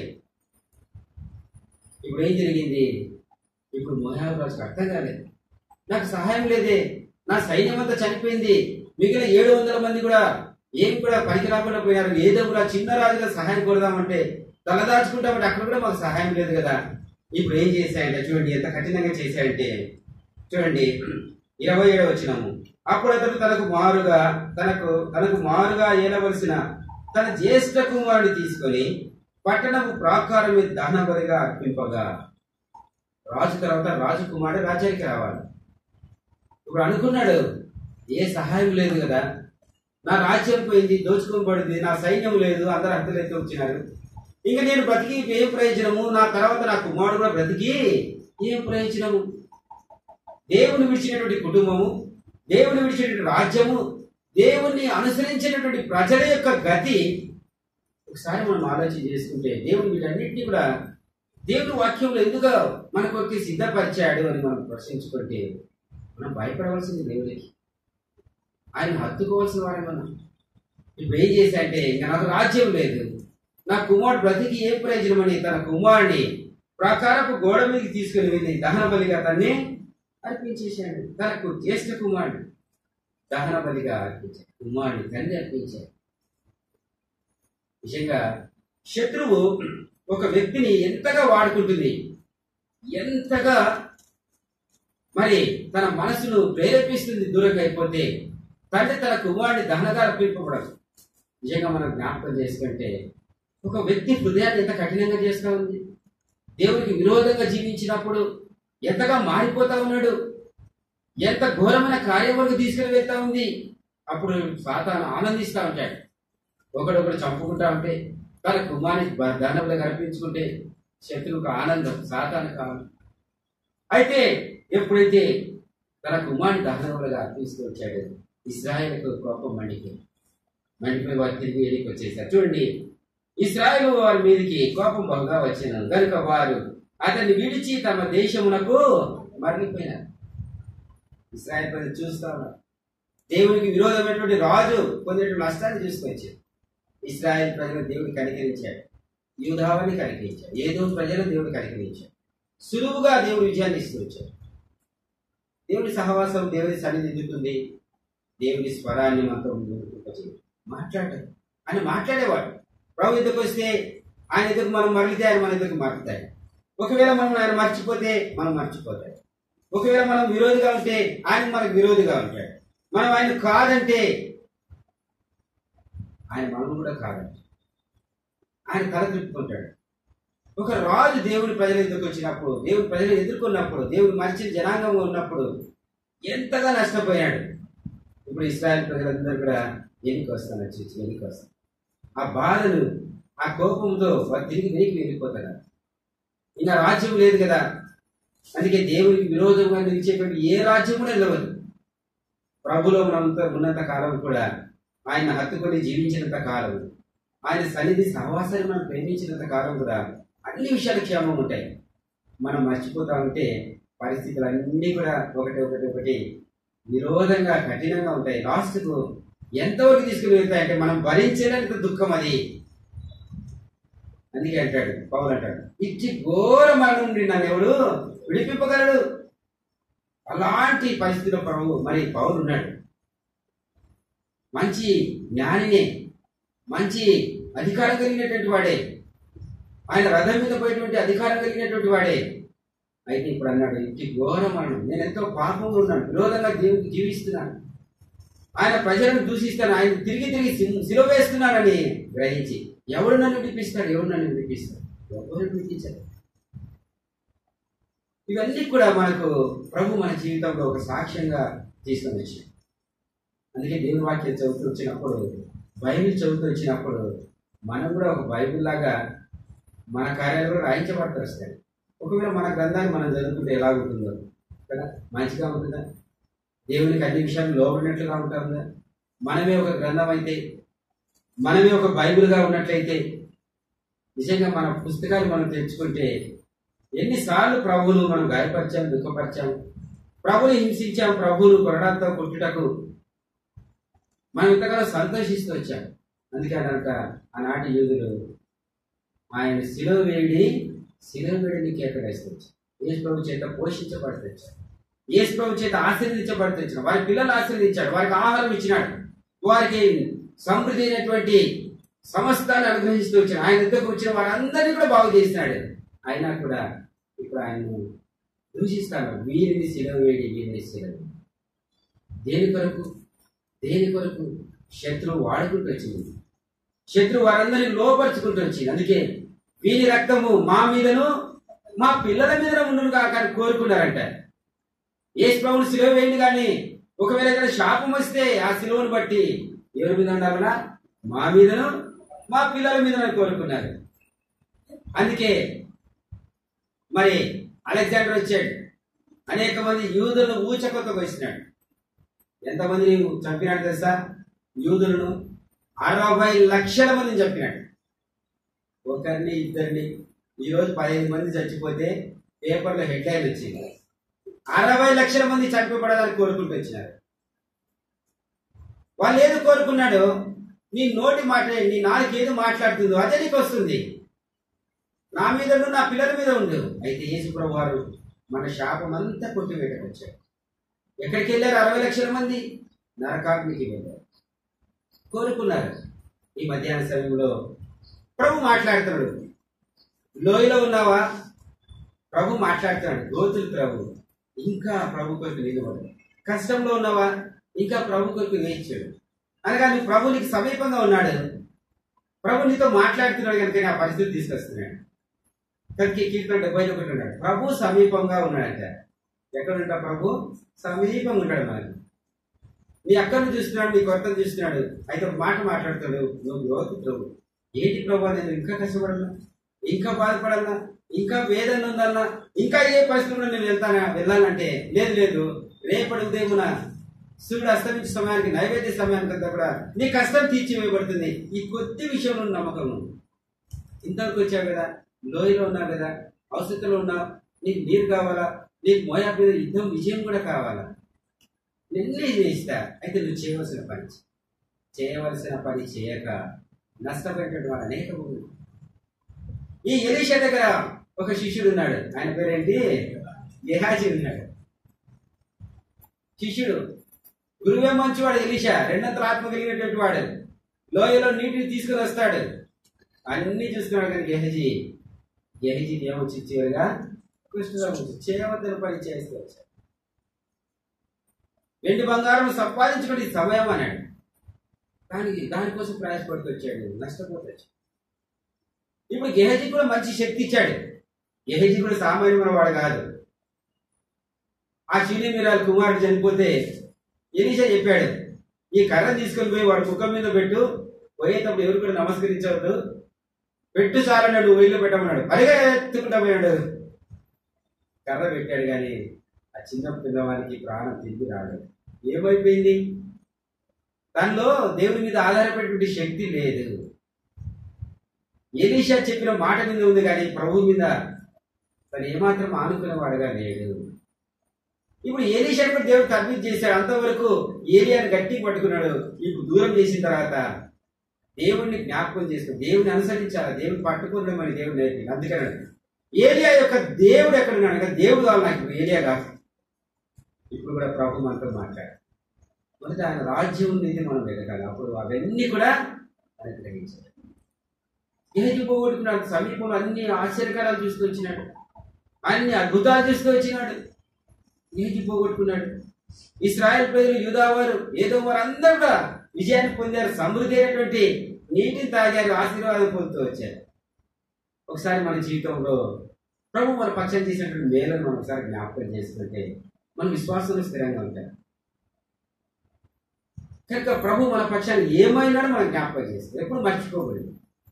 ఇప్పుడు ఏం జరిగింది ఇప్పుడు మోయాబు రాజుకు అర్థం కాలేదు నాకు సహాయం లేదే నా సైన్యం అంతా చనిపోయింది మిగిలిన ఏడు వందల మంది కూడా ఏం కూడా పనికి రాకుండా పోయారు ఏదో కూడా చిన్న రాజుగా సహాయం కోరదామంటే తలదాచుకుంటామంటే అక్కడ కూడా మాకు సహాయం లేదు కదా ఇప్పుడు ఏం చేశాయంటే చూడండి ఎంత కఠినంగా చేశాయంటే చూడండి ఇరవై ఏడు వచ్చినాము అప్పుడు అతడు తనకు మారుగా తనకు తనకు మారుగా ఏలవలసిన తన జ్యేష్ఠ కుమారుని తీసుకొని పట్టణపు ప్రాకారం మీద దహనబలిగా అర్పింపగా రాజు తర్వాత రాజకుమారుడు రాజ్యానికి రావాలి ఇప్పుడు అనుకున్నాడు ఏ సహాయం లేదు కదా నా రాజ్యం పోయింది దోచుకొని పడింది నా సైన్యం లేదు అందరు హద్దులైతే వచ్చినారు ఇంకా నేను బ్రతికి ఏం ప్రయోజనము నా తర్వాత నా కుమారుడు కూడా బ్రతికి ఏం ప్రయోజనము దేవుని విడిచినటువంటి కుటుంబము దేవుని విడిచినటువంటి రాజ్యము దేవుణ్ణి అనుసరించినటువంటి ప్రజల యొక్క గతి ఒకసారి మనం ఆలోచన చేసుకుంటే దేవుడు వీటన్నిటిని కూడా దేవుని వాక్యంలో ఎందుకు మనకు ఒక సిద్ధపరిచాడు అని మనం ప్రశ్నించుకుంటే మనం భయపడవలసింది దేవుడికి ఆయన హత్తుకోవాల్సిన వారే మనం ఇప్పుడు ఏం చేశాడంటే ఇంకా నాకు రాజ్యం లేదు నా కుమారుడు బ్రతికి ఏ ప్రయోజనం అని తన కుమారుని ప్రకారపు గోడ మీదకి తీసుకుని వెళ్ళి దహన బలిగా తన్ని అర్పించేశాడు తనకు జ్యేష్ఠ కుమారుడు దహన బలిగా అర్పించాడు కుమారుని తండ్రి అర్పించాడు నిజంగా శత్రువు ఒక వ్యక్తిని ఎంతగా వాడుకుంటుంది ఎంతగా మరి తన మనసును ప్రేరేపిస్తుంది దూరంగా అయిపోతే తండ్రి తన కుమారుని దహనగా అర్పింపబడదు నిజంగా మనం జ్ఞాపకం చేసుకుంటే ఒక వ్యక్తి హృదయాన్ని ఎంత కఠినంగా చేస్తూ ఉంది దేవునికి విరోధంగా జీవించినప్పుడు ఎంతగా మారిపోతా ఉన్నాడు ఎంత ఘోరమైన కార్యం వరకు తీసుకుని వెళ్తా ఉంది అప్పుడు సాతాను ఆనందిస్తూ ఉంటాడు ఒకడొకడు చంపుకుంటా ఉంటే తన కుమారుని దండంలో కనిపించుకుంటే శత్రువుకు ఆనందం సాతాను కావాలి అయితే ఎప్పుడైతే తన కుమారుని దహనంలో అర్పిస్తూ వచ్చాడు ఇస్రాయేల్కు కోపం మండిపోయి మండిపోయి వారు తిరిగి వెళ్ళికి వచ్చేసారు చూడండి ఇస్రాయేల్ వారి మీదకి కోపం బహుగా వచ్చిన కనుక వారు అతన్ని విడిచి తమ దేశమునకు మరలిపోయినారు ఇస్రాయేల్ ప్రజలు చూస్తా ఉన్నారు దేవునికి విరోధమైనటువంటి రాజు పొందేటువంటి నష్టాన్ని చూసుకొచ్చారు ఇస్రాయేల్ ప్రజలు దేవుడు కనికరించాడు యూధావని కనికరించాడు ఏదో ప్రజలు దేవుడు కనికరించాడు సులువుగా దేవుడు విజయాన్ని ఇస్తూ వచ్చాడు దేవుడి సహవాసం దేవుడి సన్నిధి ఎదుగుతుంది దేవుడి స్వరాన్ని మాత్రం గుర్తింపచేయదు మాట్లాడటం ఆయన మాట్లాడేవాడు ప్రభు ఎదుకు వస్తే ఆయన ఎదుగు మనం మరలితే ఆయన మన ఎదుగు మరలుతాయి ఒకవేళ మనం ఆయన మర్చిపోతే మనం మర్చిపోతాయి ఒకవేళ మనం విరోధిగా ఉంటే ఆయన మనకు విరోధిగా ఉంటాడు మనం ఆయన కాదంటే ఆయన మనం కూడా కాదంట ఆయన తల తిప్పుకుంటాడు ఒక రాజు దేవుడి ప్రజల ఎదుర్కొచ్చినప్పుడు వచ్చినప్పుడు దేవుడి ప్రజలు ఎదుర్కొన్నప్పుడు దేవుడు మర్చిన జనాంగం ఉన్నప్పుడు ఎంతగా నష్టపోయాడు ఇప్పుడు ఇస్రాయల్ ప్రజలందరూ కూడా ఎన్నిక వస్తాను వచ్చి ఎన్నిక వస్తాను ఆ బాధను ఆ కోపంతో వారు తిరిగి వెనక్కి వెళ్ళిపోతారు ఇంకా రాజ్యం లేదు కదా అందుకే దేవునికి విరోధంగా నిలిచేటువంటి ఏ రాజ్యం కూడా నిలవదు ప్రభులో ఉన్నంత ఉన్నంత కాలం కూడా ఆయన హత్తుకొని జీవించినంత కాలం ఆయన సన్నిధి సహవాసాన్ని మనం ప్రేమించినంత కాలం కూడా అన్ని విషయాలు క్షేమం ఉంటాయి మనం మర్చిపోతా ఉంటే పరిస్థితులు అన్నీ కూడా ఒకటి ఒకటి ఒకటి విరోధంగా కఠినంగా ఉంటాయి లాస్ట్కు ఎంతవరకు తీసుకుని వెళ్తాయంటే మనం భరించడానికి దుఃఖం అది అందుకే అంటాడు పౌలు అంటాడు ఇచ్చి ఘోర మరణం నుండి నన్ను ఎవడు విడిపింపగలడు అలాంటి పరిస్థితిలో ప్రభు మరి పౌలు ఉన్నాడు మంచి జ్ఞానినే మంచి అధికారం కలిగినటువంటి వాడే ఆయన రథం మీద పోయేటువంటి అధికారం కలిగినటువంటి వాడే అయితే ఇప్పుడు అన్నాడు ఇంటి ఘోర మరణం నేను ఎంతో పాపంగా ఉన్నాను విరోధంగా దేవునికి జీవిస్తున్నాను ఆయన ప్రజలను దూషిస్తాను ఆయన తిరిగి తిరిగి సిలువ వేస్తున్నానని గ్రహించి ఎవడు నన్ను విడిపిస్తాడు ఎవడు నన్ను విడిపిస్తాడు ఎవరు విడిపించారు ఇవన్నీ కూడా మనకు ప్రభు మన జీవితంలో ఒక సాక్ష్యంగా తీసుకొని వచ్చాయి అందుకే దేవుని వాక్యం చదువుతూ వచ్చినప్పుడు బైబిల్ చదువుతూ వచ్చినప్పుడు మనం కూడా ఒక బైబిల్ లాగా మన కార్యాలు కూడా రాయించబడుతూ వస్తాయి ఒకవేళ మన గ్రంథాన్ని మనం చదువుకుంటే ఎలా ఉంటుందో కదా మంచిగా ఉంటుందా దేవునికి అన్ని విషయాలు లోబడినట్లుగా ఉంటుందా మనమే ఒక గ్రంథం అయితే మనమే ఒక బైబిల్గా ఉన్నట్లయితే నిజంగా మన పుస్తకాలు మనం తెచ్చుకుంటే ఎన్నిసార్లు ప్రభువును మనం గాయపరిచాం దుఃఖపరిచాం ప్రభుని హింసించాం ప్రభువును కొరడాలతో కొట్టుటకు మనం ఇంతకాలం సంతోషిస్తూ వచ్చాం అందుకే కనుక ఆనాటి యూదులు ఆయన శిలువ వేడి శిలువ వేడిని కేకడేస్తూ వచ్చారు యేసు ప్రభు చేత పోషించబడుతూ వచ్చారు యేసు ప్రభు చేత ఆశీర్వదించబడుతూ వచ్చారు వారి పిల్లలు ఆశీర్వదించాడు వారికి ఆహారం ఇచ్చినాడు వారికి సమృద్ధి అయినటువంటి సమస్తాన్ని అనుగ్రహిస్తూ వచ్చాడు ఆయన దగ్గరకు వచ్చిన వారందరినీ కూడా బాగు చేసినాడు అయినా కూడా ఇప్పుడు ఆయన్ను దూషిస్తాను వీరిని శిలవ వేడి వీరిని శిలవ దేని కొరకు దేని కొరకు శత్రువు వాడుకుంటూ వచ్చింది శత్రువు వారందరినీ లోపరుచుకుంటూ వచ్చింది అందుకే వీని రక్తము మా మీదను మా పిల్లల మీద ఉండును కాక అని కోరుకున్నారంట ఏ ప్రభుని సిలువ వేయండి కానీ ఒకవేళ ఇక్కడ శాపం వస్తే ఆ సిలువను బట్టి ఎవరి మీద ఉండాలన్నా మా మీదను మా పిల్లల మీద కోరుకున్నారు అందుకే మరి అలెగ్జాండర్ వచ్చాడు అనేక మంది యూదులను ఊచకొత్తకు వచ్చినాడు ఎంతమందిని చంపినాడు తెలుసా యూదులను అరవై లక్షల మందిని చంపినాడు ఒకరిని ఇద్దరిని ఈరోజు పదిహేను మంది చచ్చిపోతే పేపర్లో హెడ్లైన్ వచ్చింది అరవై లక్షల మంది చంపబడాలని కోరుకుంటూ వచ్చినారు వాళ్ళు ఏదో కోరుకున్నాడు నీ నోటి మాట నీ నాలుగు ఏదో మాట్లాడుతుందో అదే నీకు వస్తుంది నా మీద ఉండు, నా పిల్లల మీద ఉండు అయితే యేసుప్రభు వారు మన శాపం అంతా కొట్టివేటకు వచ్చారు ఎక్కడికి వెళ్ళారు అరవై లక్షల మంది నరకాగ్నికి వెళ్ళారు కోరుకున్నారు ఈ మధ్యాహ్న సమయంలో ప్రభు మాట్లాడుతున్నాడు లోయలో ఉన్నావా ప్రభు మాట్లాడుతున్నాడు గోతులు ప్రభు ఇంకా ప్రభు కొరకు నిలబడు కష్టంలో ఉన్నావా ఇంకా ప్రభు కొరకు వేయించాడు అనగా నువ్వు ప్రభు నీకు సమీపంగా ఉన్నాడు ప్రభు నీతో మాట్లాడుతున్నాడు కనుక నా పరిస్థితి తీసుకొస్తున్నాడు కనుక ఈ కీర్తన డెబ్బై ఒకటి ఉన్నాడు ప్రభు సమీపంగా ఉన్నాడంట ఎక్కడ ఉంటా ప్రభు సమీపంగా ఉంటాడు మనకి నీ అక్కను చూస్తున్నాడు నీ కొత్తను చూస్తున్నాడు అయితే ఒక మాట మాట్లాడతాడు నువ్వు లోతు ప్రభు ఏంటి ప్రభు నేను ఇంకా కష్టపడాలా ఇంకా బాధపడాలా ఇంకా వేదన ఉందన్నా ఇంకా ఏ పరిస్థితుల్లో నేను వెళ్తానా వెళ్ళాలంటే లేదు లేదు రేపటి ఉదయమున సూర్యుడు అస్తమించే సమయానికి నైవేద్య సమయానికంతా కూడా నీ కష్టం తీర్చివేయబడుతుంది ఈ కొద్ది విషయంలో ఉన్న నమ్మకం ఉంది. ఇంతవరకు వచ్చావు కదా లోయలో ఉన్నావు కదా అవసరంలో ఉన్నావు నీకు నీరు కావాలా నీకు మోయా మీద యుద్ధం విజయం కూడా కావాలా నిన్నే చేయిస్తా అయితే నువ్వు చేయవలసిన పని చెయ్. చేయవలసిన పని చేయక నష్టపోయేటువంటి వారు అనేక మంది ఈ ఎలీషా దగ్గర ఒక శిష్యుడు ఉన్నాడు ఆయన పేరేంటి గెహాజీ ఉన్నాడు శిష్యుడు గురువే మంచివాడు ఎలీషా రెండంతల ఆత్మ కలిగినటువంటి వాడు లోయలో నీటిని తీసుకుని వస్తాడు అన్ని చూసుకున్నాడు కానీ గెహజీ గెహజీకి ఏమొచ్చి చివరిగా కృష్ణరావు చేయవద్దని పని చేస్తూ వచ్చాడు వెండి బంగారం సంపాదించుకుని సమయం అన్నాడు కానీ దానికోసం ప్రయాసపడుతూ వచ్చాడు నష్టపోతూ వచ్చాడు ఇప్పుడు గెహజీ కూడా మంచి శక్తి ఇచ్చాడు గెహజీ కూడా సామాన్యమైన వాడు కాదు ఆ చిన్ని మీరాలు కుమారుడు చనిపోతే ఎలీషా చెప్పాడు ఈ కర్ర తీసుకొని పోయి వాడు ముఖం మీద పెట్టు పోయేటప్పుడు ఎవరు కూడా నమస్కరించవద్దు పెట్టు చాలన్నాడు ఒయిలో పెట్టమన్నాడు పరిగా ఎత్తుకుంటా పోయాడు కర్ర పెట్టాడు కానీ ఆ చిన్న పిల్లవానికి ప్రాణం తిరిగి రాలేదు ఏమైపోయింది దానిలో దేవుని మీద ఆధారపడేటువంటి శక్తి లేదు ఎలీషా చెప్పిన మాట మీద ఉంది కానీ ప్రభు మీద తను ఏమాత్రం ఆనుకునేవాడుగా లేడు ఇప్పుడు ఏలీషా కూడా దేవుడు తగ్గించి చేశాడు అంతవరకు ఏలియాని గట్టి పట్టుకున్నాడు ఇప్పుడు దూరం చేసిన తర్వాత దేవుణ్ణి జ్ఞాపకం చేసుకుని దేవుని అనుసరించాలి దేవుని పట్టుకుందామని దేవుడు నేర్పింది అందుకని ఏలియా యొక్క దేవుడు ఎక్కడ ఉన్నాడు కదా దేవుడు కావాలి నాకు ఇప్పుడు ఏలియా కాదు ఇప్పుడు కూడా ప్రభు మనతో మాట్లాడు మొదట ఆయన రాజ్యం ఉంది మనం వెతకాలి అప్పుడు అవన్నీ కూడా ఆయన గ్రహించాలి ఏది పోగొట్టుకున్నాడు సమీపంలో అన్ని ఆశ్చర్యకరాలు చూసుకొచ్చినాడు అన్ని అద్భుతాలు తీసుకొచ్చినాడు ఏది పోగొట్టుకున్నాడు ఇస్రాయల్ ప్రజలు యూదా వారు ఏదో వారు అందరూ కూడా విజయాన్ని పొందారు సమృద్ధి అయినటువంటి నీటిని తాగారు ఆశీర్వాదం పొందుతూ వచ్చారు ఒకసారి మన జీవితంలో ప్రభు మన పక్షం చేసినటువంటి మేలను మనం ఒకసారి జ్ఞాపకం చేసుకుంటే మన విశ్వాసంలో స్థిరంగా ఉంటాం కనుక ప్రభు మన పక్షాన్ని ఏమైనాడో మనం జ్ఞాపకం చేస్తాం ఎప్పుడు మర్చిపోకూడదు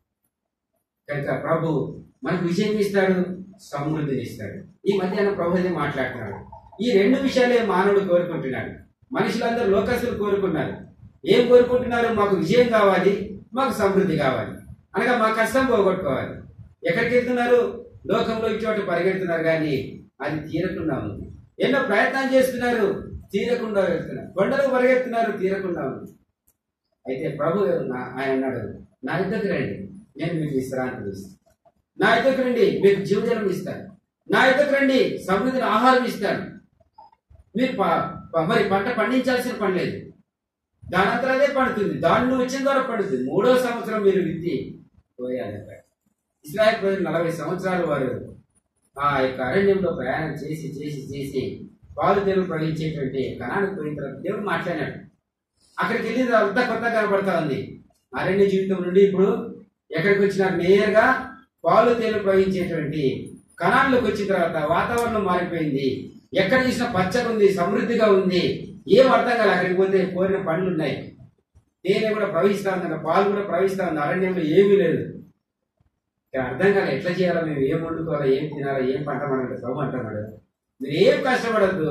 కనుక ప్రభు మనకు విజయం ఇస్తాడు సమృద్ధిని ఇస్తాడు ఈ మధ్యాహ్నం ప్రభు అదే మాట్లాడుతున్నాడు ఈ రెండు విషయాలే మానవుడు కోరుకుంటున్నాడు మనుషులందరూ లోకస్తులు కోరుకున్నారు ఏం కోరుకుంటున్నారు మాకు విజయం కావాలి మాకు సమృద్ధి కావాలి అనగా మా కష్టం పోగొట్టుకోవాలి ఎక్కడికి వెళ్తున్నారు లోకంలో ఇటువంటి పరిగెడుతున్నారు కానీ అది తీరకుండా ఉంది ఎన్నో ప్రయత్నాలు చేస్తున్నారు తీరకుండా వెళ్తున్నారు కొండలు పరిగెడుతున్నారు తీరకుండా ఉంది అయితే ప్రభు నా- ఆయన అన్నాడు నా ఇద్దరికి రండి నేను మీకు విశ్రాంతి ఇస్తాను నా ఇద్దరికి రండి మీకు జీవజలం ఇస్తాను నా ఇద్దరికి రండి సమృద్ధిని ఆహారం ఇస్తాను మీరు ప- ప- మరి పంట పండించాల్సిన పని లేదు దాని అంతా అదే పడుతుంది దానిలో వచ్చిన ద్వారా పడుతుంది మూడో సంవత్సరం మీరు విత్తి పోయాలంటారు ఇస్రాయల్ ప్రజలు నలభై సంవత్సరాలు వారు ఆ యొక్క అరణ్యంలో ప్రయాణం చేసి చేసి చేసి పాలు దేవుడు ప్రవహించేటువంటి కణానికి పోయిన తర్వాత దేవుడు మాట్లాడాడు అక్కడికి వెళ్ళిన తర్వాత అంతా కొత్త కనబడతా ఉంది అరణ్య జీవితం నుండి ఇప్పుడు ఎక్కడికి వచ్చినారు నేరుగా పాలు తేలు ప్రవహించేటువంటి కణాల్లోకి వచ్చిన తర్వాత వాతావరణం మారిపోయింది ఎక్కడ చూసినా పచ్చగా ఉంది సమృద్ధిగా ఉంది ఏం అర్థం కాదు అక్కడికి పోతే కోరిన పండ్లు ఉన్నాయి తేనె కూడా ప్రవహిస్తా ఉంది పాలు కూడా ప్రవహిస్తా ఉంది అరణ్యంలో ఏమీ లేదు ఇక అర్థం కాదు ఎట్లా చేయాలో మేము ఏం వండుకోవాలో ఏం తినాలో ఏం పంట పండాలి ప్రభు అంటున్నాడు మీరు ఏం కష్టపడద్దు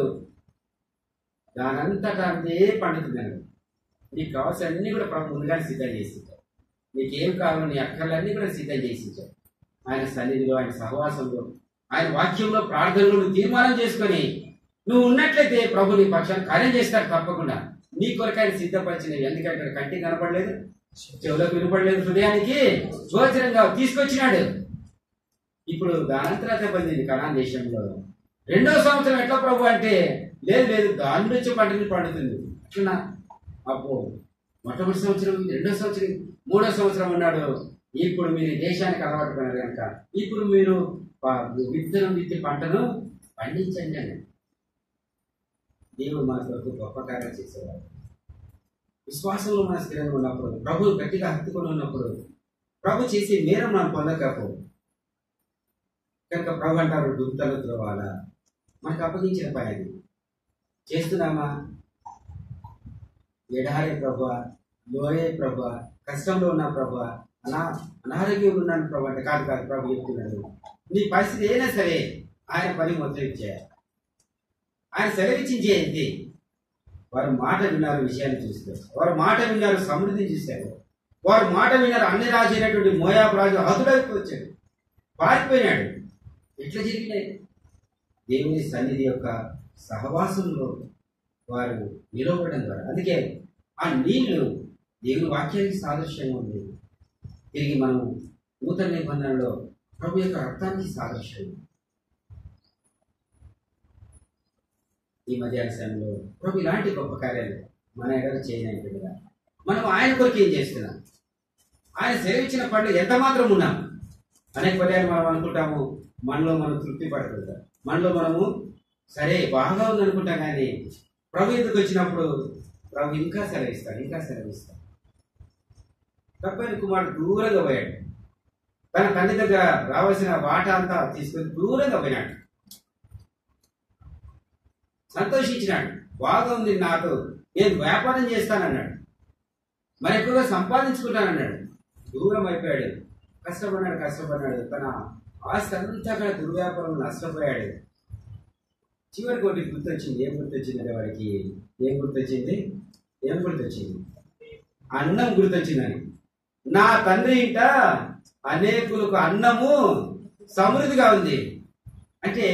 దానంతటా అంతే పండుతుందండి నీకు కావాల్సిన అన్ని కూడా ప్రభు ముందుగానే సిద్ధం చేసి ఇచ్చాడు. నీకు ఏం కావాలో నీ అక్కర్లన్నీ కూడా సిద్ధం చేసి ఇచ్చాడు ఆయన సన్నిధిలో ఆయన సహవాసంలో ఆయన వాక్యంలో ప్రార్థనలో నువ్వు తీర్మానం చేసుకొని నువ్వు ఉన్నట్లయితే ప్రభు నీ పక్షాన్ని కార్యం చేస్తాడు తప్పకుండా నీ కొరకు ఆయన సిద్ధపరిచినవి ఎందుకంటే కంటికి కనపడలేదు చెవులకు వినపడలేదు హృదయానికి గోచరంగా తీసుకొచ్చినాడు ఇప్పుడు దానంతరాత పొందింది కణాన్ దేశంలో రెండో సంవత్సరం ఎట్లా ప్రభు అంటే లేదు లేదు దాని నుంచి పంటని పండుతుంది అట్లా అబ్బో మొట్టమొదటి సంవత్సరం రెండో సంవత్సరం మూడో సంవత్సరం ఉన్నాడు ఇప్పుడు మీరు ఈ దేశానికి అలవాటు పడినారు కనుక ఇప్పుడు మీరు ప- విత్తనం విత్తి పంటను పండించండి అని దేవుడు మన కొరకు గొప్ప కార్యం చేసేవాడు విశ్వాసంలో మన స్థిరంగా ఉన్నప్పుడు ప్రభు గట్టిగా హత్తుకొని ఉన్నప్పుడు ప్రభు చేసే మేర మనం పొందకపో కనుక ప్రభు అంటారు దుర్తలు త్రోవాలా మనకు అప్పగించిన పని అది చేస్తున్నామా ఎడారి ప్రభు లోయే ప్రభు కష్టంలో ఉన్న ప్రభు అనా అనారోగ్యంగా ఉన్నాను ప్రభు అంటే కాదు కాదు ప్రభు చెప్తున్నాడు నీ పరిస్థితి ఏదైనా సరే ఆయన పని మొత్తం ఇచ్చేయాలి ఆయన సెలవిచ్చించేయండి వారు మాట విన్నారు విషయాన్ని చూస్తారు వారు మాట విన్నారు సమృద్ధిని చూశారు వారు మాట విన్నారు అన్ని రాజు అయినటువంటి మోయాబు రాజు హతుడైపోవచ్చాడు పారిపోయినాడు ఎట్లా జరిగినాయి దేవుని సన్నిధి యొక్క సహవాసంలో వారు నిలవడం ద్వారా అందుకే ఆ నీళ్లు దేవుని వాక్యానికి సాదృశ్యంగా ఉంది తిరిగి మనం నూతన నిబంధనలో ప్రభు యొక్క రక్తానికి సాదృశ్యం ఈ మధ్యాహ్న సమయంలో ప్రభు ఇలాంటి గొప్ప కార్యాలు మన ఎక్కడ చేయనట్టుగా మనం ఆయన కొరకు ఏం చేస్తున్నాం ఆయన సేవించిన పనులు ఎంత మాత్రం ఉన్నాం అనేక పర్యాలు మనం అనుకుంటాము మనలో మనం తృప్తి పడుతుంటాం మనలో మనము సరే బాగా ఉంది అనుకుంటాం కానీ ప్రభు ఎందుకు వచ్చినప్పుడు ప్రభు ఇంకా సెలవిస్తాడు ఇంకా సెలవిస్తాడు తప్పని కుమారుడు దూరంగా పోయాడు తన తండ్రి దగ్గర రావాల్సిన వాట అంతా తీసుకొని దూరంగా పోయినాడు సంతోషించినాడు బాగుంది నాతో నేను వ్యాపారం చేస్తానన్నాడు మరి ఎక్కువగా సంపాదించుకుంటానన్నాడు దూరం అయిపోయాడు కష్టపడినాడు కష్టపడినాడు తన ఆస్తి అంతా కూడా దుర్వ్యాపారం నష్టపోయాడు చివరికి ఒకటి గుర్తొచ్చింది ఏం గుర్తొచ్చింది అంటే వాడికి ఏం గుర్తొచ్చింది ఏం గుర్తొచ్చింది అన్నం గుర్తొచ్చిందని నా తండ్రి ఇంట అనేకులకు అన్నము సమృద్ధిగా ఉంది అంటే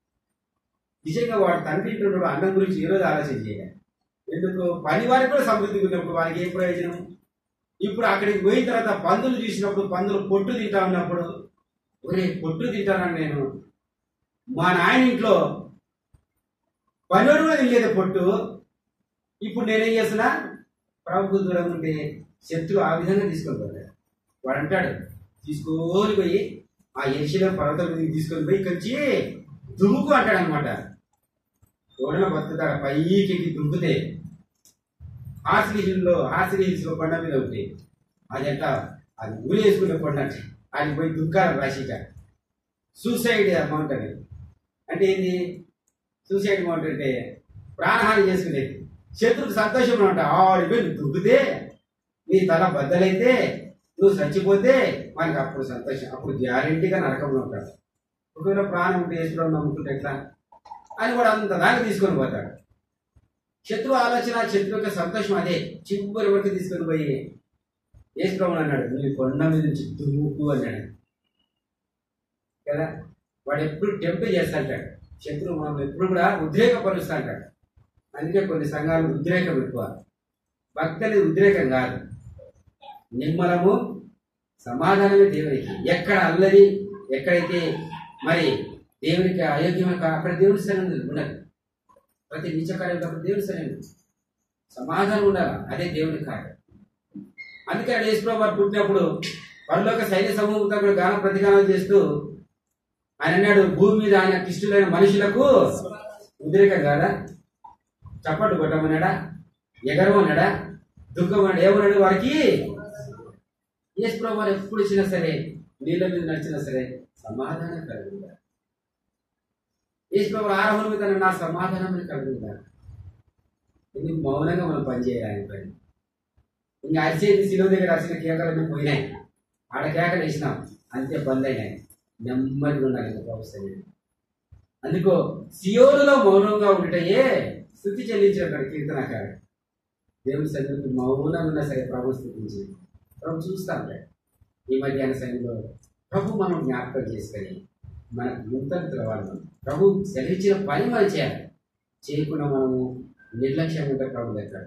నిజంగా వాడు తండ్రి ఇంటి ఉన్నప్పుడు అన్నం గురించి ఈరోజు ఆలోచన చేయాలి ఎందుకు పని వారికి కూడా సమృద్ధిగా ఉన్నప్పుడు వారికి ఏం ప్రయోజనం ఇప్పుడు అక్కడికి పోయిన తర్వాత పందులు చూసినప్పుడు పందులు పొట్టు తింటా ఉన్నప్పుడు ఒరే పొట్టు తింటానని నేను మా నాయన ఇంట్లో పనివాడు కూడా తినలేదు పొట్టు ఇప్పుడు నేనేం చేస్తున్నా ప్రభుత్వ దూరం ఉంటే శత్రువు ఆ విధంగా తీసుకొని పోతాడు వాడు అంటాడు తీసుకొని పోయి ఆ ఎరిశిలో పర్వతం మీదకి తీసుకొని పోయి ఇక్కడి నుంచి దుమ్ముకు అంటాడు అనమాట ఓడలో బతుకుతాడు పైకి ఎక్కి దుమ్ముతే హార్సిలి హిల్లో హార్సిలి హిల్స్ లో కొండ మీద ఒకటి అది అంట అది ఊరి వేసుకునే కొండ అంటే అది పోయి దుఃఖాలు రాసిక సూసైడ్ అమౌంట్ అని అంటే ఏంది సూసైడ్ అమౌంట్ అంటే ప్రాణహాని చేసుకునేది శత్రుకు సంతోషం అంట ఆడిపోయి నువ్వు దుగ్గితే నీ తల బద్దలైతే నువ్వు చచ్చిపోతే మనకి అప్పుడు సంతోషం అప్పుడు గ్యారంటీగా నరకంలో ఉంటాడు ఒకవేళ ప్రాణం ఉంటే వేసుకోవడం నమ్ముకుంటే ఎట్లా అని కూడా అంత దాకా తీసుకొని పోతాడు శత్రు ఆలోచన శత్రు యొక్క సంతోషం అదే చివరి వరకు తీసుకొని పోయి వేసుకోమని అన్నాడు నువ్వు కొండ మీద నుంచి దుమ్ముకు అన్నాడు కదా వాడు ఎప్పుడు టెంప్ట్ చేస్తాంటాడు శత్రువు మనం ఎప్పుడు కూడా ఉద్రేకపరుస్తా అంటాడు అందుకే కొన్ని సంఘాలు ఉద్రేకం ఎక్కువ భక్తి అనేది ఉద్రేకం కాదు నిమ్మలము సమాధానమే దేవునికి ఎక్కడ అల్లరి ఎక్కడైతే మరి దేవునికి అయోగ్యమైన కా- అక్కడ దేవుని స్థలం ఉండదు ప్రతి నిత్యకార్యం అక్కడ దేవుని స్థలం ఉంది. సమాధానం ఉండాలి అదే దేవుని కార్యం అందుకే ఆయన యేసుప్రభు వారు పుట్టినప్పుడు పరలోక సైన్య సమూహంతో కూడా గాన ప్రతిగానం చేస్తూ ఆయన అన్నాడు భూమి మీద ఆయన ఇష్టలైన మనుషులకు ఉద్రేకం కాదా చప్పట్లు కొట్టమన్నాడా ఎగరమన్నాడా దుఃఖం అన్నాడు ఏమన్నాడు వారికి యేసు ప్రభు వారు ఎప్పుడు వచ్చినా సరే నీళ్ళ మీద నడిచినా సరే సమాధానం కలుగుతా యేసు ప్రభు ఆరంభం మీద నా సమాధానం కలుగుతా ఇది మౌనంగా మనం పనిచేయాలి ఆయన పని ఇంకా అరిచేది శిలువ దగ్గర అరిచిన కేకలన్నీ పోయినాయి ఆడ కేకలు వేసినాం అంతే బంద్ అయినాయి నెమ్మదిగా ఉండాలి ఇంకా ప్రభు సన్నిధిలో. అందుకో సియోనులో మౌనంగా ఉంటయే స్థుతి చెల్లించాడు కీర్తనకారు దేవుని సన్నిధికి మౌనంగా ఉన్నా సరే ప్రభు స్థుతించి ప్రభు చూస్తాం ఈ మధ్యాహ్న సమయంలో ప్రభు మనం జ్ఞాపకం చేసుకొని మనకు నూతన తెలవాలి ప్రభు సెలవిచ్చిన పని మనం చేయాలి చేయకుండా మనము నిర్లక్ష్యంగా ఉంటే ప్రభు దగ్గర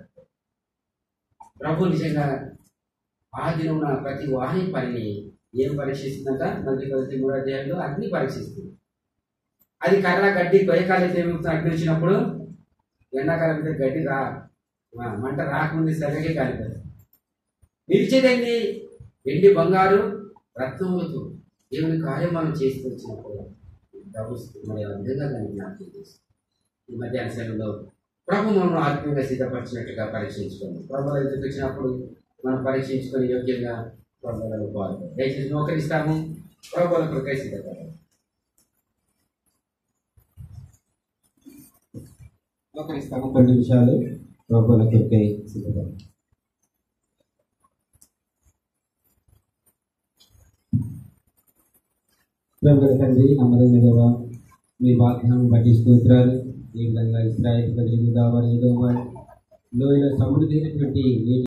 ప్రభు నిజంగా ఆ దినమున ప్రతి వాహి పనిని ఏం పరీక్షిస్తుందంట నది పది మూడు అధ్యాయంలో అగ్ని పరీక్షిస్తుంది అది కర్ర గడ్డి కొయ్యకాలైతే ఏమవుతుంది అగ్ని వచ్చినప్పుడు ఎండాకాలం అయితే గడ్డి రా ఆ, మంట రాకముందు సరిగే కాలిపోతుంది నిలిచేదేంటి వెండి బంగారు రత్నములతో దేవుని కార్యం మనం చేస్తూ వచ్చినప్పుడు ప్రభు మరి ఆ విధంగా దాన్ని జ్ఞాపకం చేస్తుంది ఈ మధ్యాహ్న సమయంలో ప్రభు మనం ఆత్మీయంగా సిద్ధపరిచినట్టుగా పరీక్షించుకోండి ప్రభు ఎదురు వచ్చినప్పుడు మనం పరీక్షించుకొని యోగ్యంగా ప్రభువులను పాల్గొని దయచేసి నోకరిస్తాము ప్రభువుల కొరకై సిద్ధపడాలి మోకరిస్తాము కొన్ని నిమిషాలు ప్రభువుల కొరకై సిద్ధపడాలి ప్రభుల తండ్రి నమ్మదైన దేవా మీ వాగ్దానం బట్టి స్తోత్రాలు ఈ విధంగా ఇస్రాయేల్ ప్రజలు దావారు ఏదో వారు లోయలో సమృద్ధి అయినటువంటి నీటి